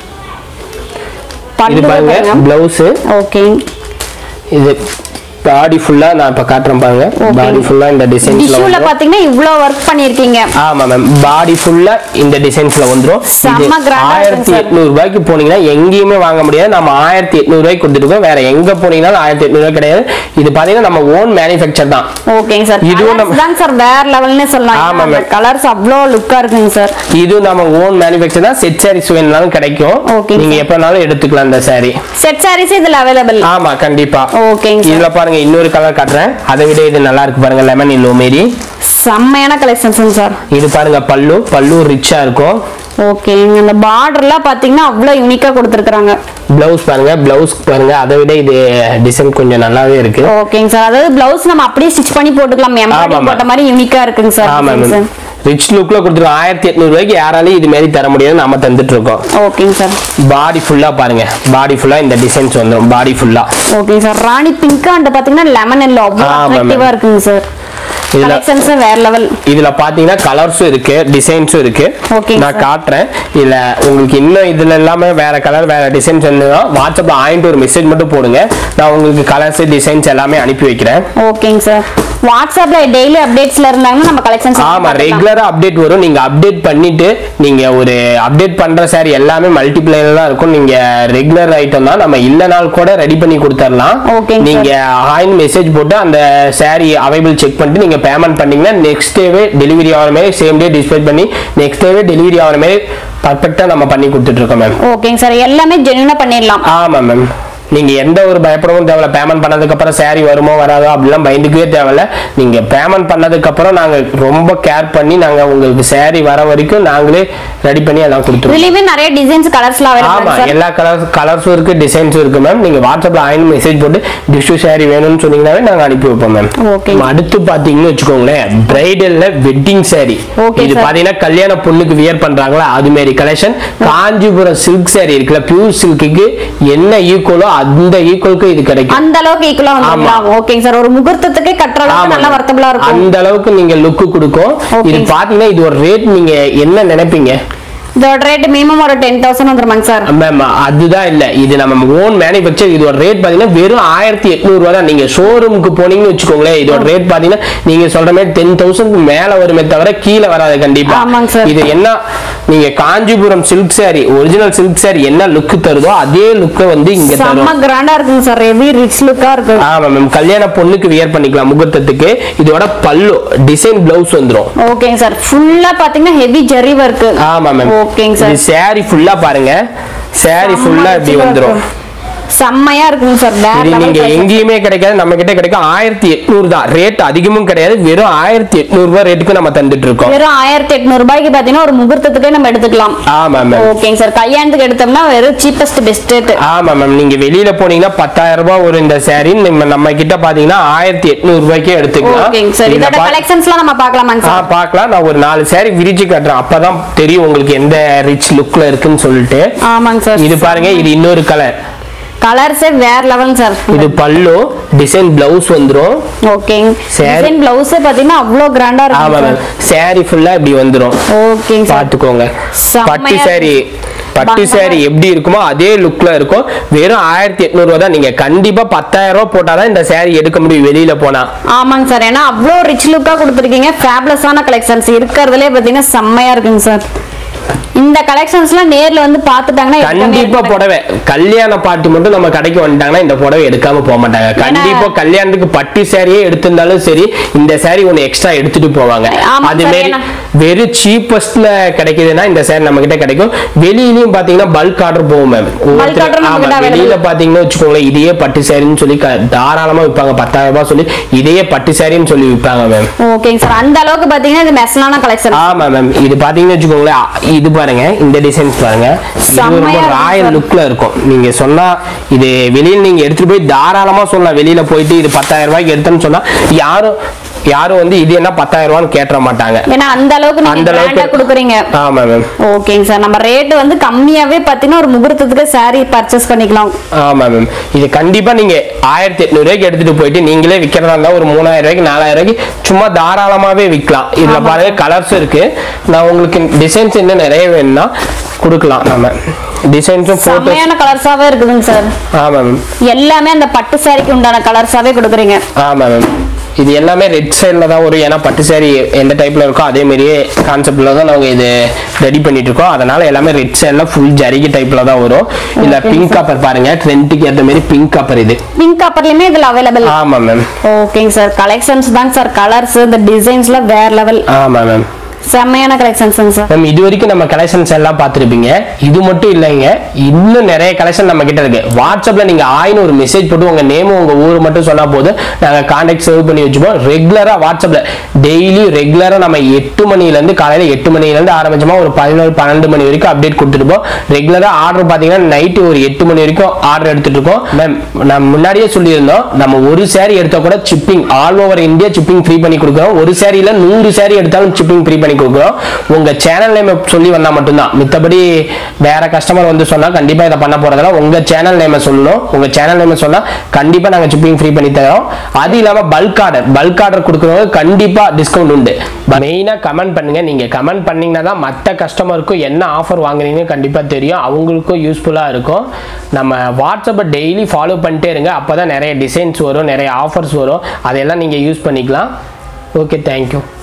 இது பல்லு பாருங்க பாருங்க பிளவுஸ் ஓகே இது பாடி ஃபுல்லா நான் இப்ப காட்டுறேன் பாருங்க Okay. பாடி ஃபுல்லா இந்த டிசைன்ஸ்ல டிஷ்யூல பாத்தீங்கன்னா இவ்ளோ ஒர்க் பண்ணிருக்கீங்க ஆமா மேம் பாடி ஃபுல்லா இந்த டிசைன்ஸ்ல வந்துரும் செம்ம grand ஆ ஆயிரத்தி இருக்குங்க sir. எட்நூறு ரூபாய்க்கு போனீங்கன்னா எங்கேயுமே வாங்க முடியாது நம்ம ஆயிரத்தி எட்நூறு ரூபாய்க்கு கொடுத்துருக்கோம் வேற எங்க போனீங்கன்னாலும் ஆயிரத்தி எட்நூறு ரூபாய் கிடையாது இது பாத்தீங்கன்னா நம்ம ஓன் மேனுஃபேக்சர் தான் ஓகேங்க சார் இதுவும் இதுவும் நம்ம- தான் சார் வேற லெவல்னே சொல்லலாம் ஆமா, அந்த ma'am. கலர்ஸ் அவ்வளோ லுக்கா இருக்குங்க சார் இது நம்ம ஓன் மேனுஃபேக்சர் தான் செட் சாரீஸ் வேணும்னாலும் கிடைக்கும் Okay, நீங்க sir. எப்பனாலும் எடுத்துக்கலாம் இந்த saree செட் சாரீஸ் இதுல அவைலபிள் ஆமா கண்டிப்பா ஓகேங்க சார் இதுல பாருங்க இன்னொரு கலர் காட்டுறேன் அதை விட இது நல்லா இருக்கு பாருங்க லெமன் இன்னோ மாரி செம்மையான கலெக்ஷன்ஸ் சார் இது பாருங்க பல்லு பல்லு ரிச்சா இருக்கும் ஓகே அந்த பார்டர்லாம் பாத்தீங்கன்னா அவ்வளோ யூனிக்கா கொடுத்துருக்காங்க பிளவுஸ் பாருங்க பிளவுஸ் பாருங்க அதை விட இது டிசைன் கொஞ்சம் நல்லாவே இருக்கு ஓகேங்க சார் அதாவது பிளவுஸ் நம்ம அப்படியே ஸ்டிச் பண்ணி போட்டுக்கலாம் ஆமா, எம்ப்ராய்டிங் ma'am. போட்ட மாதிரி யூனிக்கா இருக்குங்க சார் ஆமா மேம் ரிச் லுக்ல கொடுத்துருக்கோம் ஆயிரத்தி எட்நூறு ரூபாய்க்கு யாராலையும் இது மாதிரி தர முடியாது நம்ம தந்துட்டு இருக்கோம் ஓகேங்க சார் பாடி ஃபுல்லா பாருங்க பாடி ஃபுல்லா இந்த டிசைன்ஸ் வந்துடும் பாடி ஃபுல்லா ஓகேங்க சார் ராணி பிங்க் அண்ட் பாத்தீங்கன்னா லெமன் எல்லோ அவ்வளோ ஆமா, ma'am. அட்ராக்டிவா இருக்குங்க சார் இதுல கலெக்ஷன்ஸ் வேற லெவல் இதுல பாத்தீங்கன்னா கலர்ஸும் இருக்கு டிசைன்ஸும் இருக்கு Okay, நான் sir. காட்டுறேன் இதுல உங்களுக்கு இன்னும் இதுல எல்லாமே வேற கலர் வேற டிசைன்ஸ் இருந்ததுன்னா வாட்ஸ்அப்ல ஆயிட்டு ஒரு மெசேஜ் மட்டும் போடுங்க நான் உங்களுக்கு கலர்ஸ் டிசைன்ஸ் எல்லாமே அனுப்பி வைக்கிறேன் ஓகேங்க சார் வாட்ஸ்அப்ல டெய்லி அப்டேட்ஸ்ல இருந்தாங்கன்னா நம்ம கலெக்ஷன்ஸ் ஆமா ரெகுலரா அப்டேட் வரும் நீங்க அப்டேட் பண்ணிட்டு நீங்க ஒரு அப்டேட் பண்ற சாரி எல்லாமே மல்டிப்ளைல தான் இருக்கும் நீங்க ரெகுலர் ஐட்டம் தான் நம்ம இல்லனாலும் கூட ரெடி பண்ணி கொடுத்துடலாம் Okay, sir. நீங்க ஹாய்னு மெசேஜ் போட்டு அந்த சாரி அவைபிள் செக் பண்ணிட்டு நீங்க பேமெண்ட் பண்ணீங்கன்னா நெக்ஸ்ட் டேவே டெலிவரி ஆகிற மாதிரி சேம் டே டிஸ்பேச் பண்ணி நெக்ஸ்ட் டேவே டெலிவரி ஆகிற மாதிரி பர்ஃபெக்டா நம்ம பண்ணி கொடுத்துட்டு இருக்கோம் மேம் ஓகேங்க சார் எல்லாமே ஜென்யூனா பண்ணிடலாம் ஆமா மேம் நீங்க எந்த ஒரு பயப்படவும் தேவையில்ல பேமெண்ட் பண்ணதுக்கு அப்புறம் சாரி வருமோ வராதோ அப்படிலாம் பயந்துக்கவே தேவையில்ல நீங்க பேமெண்ட் பண்ணதுக்கு அப்புறம் நாங்க ரொம்ப கேர் பண்ணி நாங்க உங்களுக்கு சாரி வர வரைக்கும் நாங்களே ரெடி பண்ணி எல்லாம் கொடுத்துருவோம் இதுலயுமே நிறைய டிசைன்ஸ் கலர்ஸ்லாம் ஆமா அவைலபிள் சார் எல்லா கலர்ஸ் கலர்ஸும் இருக்கு டிசைன்ஸும் இருக்கு மேம் நீங்க வாட்ஸ்அப்ல ஆயின் மெசேஜ் போட்டு டிஷ்யூ சாரி வேணும்னு சொன்னீங்கன்னாவே நாங்க அனுப்பி வைப்போம் மேம் Okay. அடுத்து பாத்தீங்கன்னு வச்சுக்கோங்களேன் பிரைடல்ல வெட்டிங் சாரி Okay, இது sir. பாத்தீங்கன்னா கல்யாண பொண்ணுக்கு வியர் பண்றாங்களா அது மாதிரி கலெக்ஷன் காஞ்சிபுரம் சில்க் சாரி இருக்குல்ல பியூர் சில்க்குக்கு என்ன ஈக்குவலோ அந்த ஈக்குவலுக்கு இது கிடைக்கும் அந்த அளவுக்கு ஈக்குவலா வந்துருங்களா ஓகேங்க சார் ஒரு முகூர்த்தத்துக்கே கட்டுற அளவுக்கு நல்லா வர்த்தபிளா இருக்கும் அந்த அளவுக்கு நீங்க லுக்கு கொடுக்கும் Okay. இது பாத்தீங்கன்னா இது ஒரு ரேட் நீங்க என்ன நினைப்பீங்க இதோட ரேட் மினிமம் ஒரு டென் தௌசண்ட் வந்துருமாங்க சார் மேம் அதுதான் இல்ல இது நம்ம ஓன் மேனுஃபேக்சர் இதோட ரேட் பாத்தீங்கன்னா வெறும் ஆயிரத்தி எட்நூறு ரூபா தான் நீங்க ஷோரூமுக்கு போனீங்கன்னு வச்சுக்கோங்களேன் இதோட ரேட் பாத்தீங்கன்னா நீங்க சொல்ற மாதிரி டென் தௌசண்ட் மேல வருமே தவிர கீழே வராது கண்டிப்பா ஆமாங்க sir. இது என்ன நீங்க Kanchipuram silk saree original silk saree என்ன லுக் தருதோ அதே லுக்கை வந்து இங்க தரும் செம்ம கிராண்டா இருக்குங்க சார் ஹெவி ரிச் லுக்கா இருக்கு ஆமா மேம் கல்யாண பொண்ணுக்கு வியர் பண்ணிக்கலாம் முகூர்த்தத்துக்கு இதோட பல்லு டிசைன் பிளவுஸ் வந்துரும் ஓகேங்க சார் ஃபுல்லா பாத்தீங்கன்னா ஹெவி ஜரி ஒர்க் ஆமா மேம் ஓகேங்க சார் இது saree ஃபுல்லா பாருங்க saree ஃபுல்லா இப்படி வந்துரும் செம்மையா இருக்குங்க சார் வேற இது level நீங்க collection. எங்கேயுமே கிடைக்காது நம்ம கிட்ட கிடைக்கும் ஆயிரத்தி எட்நூறு தான் ரேட் அதிகமும் கிடையாது வெறும் ஆயிரத்தி எட்நூறு ரூபாய் ரேட்டுக்கு நம்ம தந்துட்டு இருக்கோம் வெறும் ஆயிரத்தி எட்நூறு ரூபாய்க்கு பாத்தீங்கன்னா ஒரு முகூர்த்தத்துக்கே நம்ம எடுத்துக்கலாம் ஆமா மேம் ஓகேங்க சார் கல்யாணத்துக்கு எடுத்தோம்னா வெறும் சீப்பஸ்ட் பெஸ்ட் ரேட் ஆமா மேம் நீங்க வெளியில போனீங்கன்னா பத்தாயிரம் ரூபாய் ஒரு இந்த saree நம்ம நம்ம கிட்ட பாத்தீங்கன்னா ஆயிரத்தி எட்நூறு ரூபாய்க்கே எடுத்துக்கலாம் ஓகேங்க சார் இதுல இதோட பா- கலெக்ஷன்ஸ்லாம் நம்ம பார்க்கலாமாங்க ஆ சார் பார்க்கலாம் நான் ஒரு நாலு saree விரிச்சு காட்டுறேன் அப்பதான் தெரியும் உங்களுக்கு எந்த ரிச் லுக்ல இருக்குன்னு சொல்லிட்டு ஆமாங்க சார் இது பாருங்க இது இன்னொரு கலர் கலர்ஸே வேற லெவல் சார் இது பல்லு டிசைன் பிளவுஸ் வந்துரும் ஓகேங்க Saree. டிசைன் பிளவுஸ் பாத்தீங்கன்னா அவ்வளோ கிராண்டா ஆமா இருக்கு மேம் saree ஃபுல்லா இப்படி வந்துரும் ஓகேங்க சார் பாத்துக்கோங்க செம்மையா பட்டு இருக்கு. saree பட்டு பந்தமா saree எப்படி இருக்குமோ அதே லுக்ல இருக்கும் வெறும் ஆயிரத்தி எட்நூறு ரூபா தான் நீங்க கண்டிப்பா பத்தாயிரம் ரூபாய் போட்டாதான் இந்த saree எடுக்க முடியும் வெளியில போனா ஆமாங்க சார் ஏன்னா அவ்வளோ ரிச் லுக்கா கொடுத்துருக்கீங்க ஃபேப்லஸான கலெக்ஷன்ஸ் இருக்கிறதுலே பார்த்தீங்கன்னா செம்மையா இருக்குங்க சார் இந்த கலெக்ஷன்ஸ்லாம் நேர்ல வந்து பார்த்துட்டாங்கன்னா எடுக்கவே கண்டிப்பா எடுக்க புடவை கல்யாண பார்ட்டி மட்டும் நம்ம கடைக்கு வந்துட்டாங்கன்னா இந்த புடவை எடுக்காம போக மாட்டாங்க கண்டிப்பா கல்யாணத்துக்கு பட்டு சாரியே எடுத்திருந்தாலும் சரி இந்த saree ஒன்னு எக்ஸ்ட்ரா எடுத்துட்டு போவாங்க ஆமா அது sir, மாதிரி ஏன்னா- வெறும் சீப்பஸ்ட்ல கிடைக்குதுன்னா இந்த saree நம்ம கிட்ட கிடைக்கும் வெளியிலயும் பாத்தீங்கன்னா பல்க் ஆர்டர் போகும் மேம் Bulk order நம்ம கிட்ட available. வெளியில பாத்தீங்கன்னா வச்சுக்கோங்களேன் இதையே பட்டு சாரின்னு சொல்லி க- தாராளமா விற்பாங்க பத்தாயிரம் ரூபாய் சொல்லி இதையே பட்டு சாரின்னு சொல்லி விற்பாங்க மேம் ஓகேங்க சார் அந்த அளவுக்கு பார்த்தீங்கன்னா இது மெஸ்லான கலெக்ஷன் ஆமா மேம் இது பாத்தீங்கன்னு வச்சுக்கோங்களேன் அ- இது பாருங்க இந்த டிசைன்ஸ் பாருங்க இது செம்மையா ரொம்ப இருக்கு ராயல் sir. லுக்ல இருக்கும் நீங்க சொன்னா இது வெளியில நீங்க எடுத்துட்டு போய் தாராளமா சொல்லலாம் வெளியில போயிட்டு இது பத்தாயிரம் ரூபாய்க்கு எடுத்தோம்னு சொன்னா யாரும் யாரும் வந்து இது என்ன பத்தாயிரம் ரூபான்னு கேட்ட மாட்டாங்க ஏன்னா அந்த அளவுக்கு நீங்க அந்த கிராண்டா அளவுக்கு கொடுக்குறீங்க ஆமா மேம் ஓகேங்க சார் நம்ம ரேட் வந்து கம்மியாவே பார்த்தீங்கன்னா ஒரு முகூர்த்தத்துக்கு saree பர்ச்சேஸ் பண்ணிக்கலாம் ஆமா மேம் இது கண்டிப்பா நீங்க ஆயிரத்தி எட்நூறு ரூபாய்க்கு எடுத்துட்டு போயிட்டு நீங்களே விக்கிறதா இருந்தா ஒரு மூணாயிரம் ரூபாய்க்கு நாலாயிரம் ரூபாய்க்கு சும்மா தாராளமாவே விற்கலாம் இதுல பாருங்க கலர்ஸ் இருக்கு நான் உங்களுக்கு டிசைன்ஸ் இன்னும் நிறைய வேணும்னா கொடுக்கலாம் நம்ம டிசைன்ஸும் போட்டோஸ் செம்மையான கலர்ஸாவே இருக்குதுங்க சார் ஆமா மேம் எல்லாமே அந்த பட்டு சாரிக்கு உண்டான கலர்ஸாவே கொடுக்குறீங்க ஆமா மேம் இது எல்லாமே ரெட் சைடில் தான் வரும் ஏன்னா பட்டு saree எந்த டைப்ல இருக்கோ அதே மாதிரியே கான்செப்ட்ல தான் நாங்கள் இது ரெடி பண்ணிட்டு இருக்கோம் அதனால எல்லாமே ரெட் சைடில் ஃபுல் ஜரிகை டைப்ல தான் வரும் இல்ல Okay, பிங்க் காப்பர் பாருங்க ட்ரெண்ட்டுக்கு ஏற்ற மாதிரி பிங்க் காப்பர் இது பிங்க் கப்பர்லயுமே இதுல அவைலபிள் ஆமா மேம் ஓகேங்க சார் கலெக்ஷன்ஸ் தாங்க சார் கலர்ஸ் இந்த டிசைன்ஸ்ல வேற லெவல் ஆமா மேம் செம்மையான கலெக்ஷன்ஸுங்க சார் மேம் இது வரைக்கும் நம்ம கலெக்ஷன்ஸ் எல்லாம் பார்த்துருப்பீங்க இது மட்டும் இல்லைங்க இன்னும் நிறைய கலெக்ஷன் நம்ம கிட்ட இருக்கு வாட்ஸ்அப்ல நீங்க ஆயின்னு ஒரு மெசேஜ் போட்டு உங்க நேமும் உங்க ஊர் மட்டும் சொன்னா போதும் நாங்க கான்டாக்ட் சேவ் பண்ணி வச்சுப்போம் ரெகுலரா வாட்ஸ்அப்ல டெய்லி ரெகுலரா நம்ம எட்டு மணில இருந்து காலையில எட்டு மணில இருந்து ஆரம்பிச்சோமா ஒரு பதினோரு பன்னெண்டு மணி வரைக்கும் அப்டேட் கொடுத்துருப்போம் ரெகுலரா ஆர்டர் பாத்தீங்கன்னா நைட்டு ஒரு எட்டு மணி வரைக்கும் ஆர்டர் எடுத்துட்டு இருக்கோம் மேம் நம்ம முன்னாடியே சொல்லியிருந்தோம் நம்ம ஒரு saree எடுத்தா கூட shipping all over India shipping free பண்ணி கொடுக்குறோம் ஒரு சாரியில நூறு saree எடுத்தாலும் சிப்பிங் ஃப்ரீ பண்ணி கொடுக்குறோம் உங்க சேனல் நேம் சொல்லி வந்தா மட்டும்தான் மித்தபடி வேற கஸ்டமர் வந்து சொன்னா கண்டிப்பா இதை பண்ண போறதால உங்க சேனல் நேம சொல்லணும் உங்க சேனல் நேம சொன்னா கண்டிப்பா நாங்க சிப்பிங் ஃப்ரீ பண்ணி தரோம் அது இல்லாம பல்க் ஆர்டர் பல்க் ஆர்டர் கொடுக்குறவங்க கண்டிப்பா டிஸ்கவுண்ட் உண்டு மெயினா கமெண்ட் பண்ணுங்க நீங்க கமெண்ட் பண்ணீங்கன்னா தான் மற்ற கஸ்டமருக்கும் என்ன ஆஃபர் வாங்குறீங்கன்னு கண்டிப்பா தெரியும் அவங்களுக்கும் யூஸ்ஃபுல்லா இருக்கும் நம்ம வாட்ஸ்அப்பை டெய்லி ஃபாலோ பண்ணிட்டே இருங்க அப்பதான் நிறைய டிசைன்ஸ் வரும் நிறைய ஆஃபர்ஸ் வரும் அதையெல்லாம் நீங்க யூஸ் பண்ணிக்கலாம் ஓகே தேங்க்யூ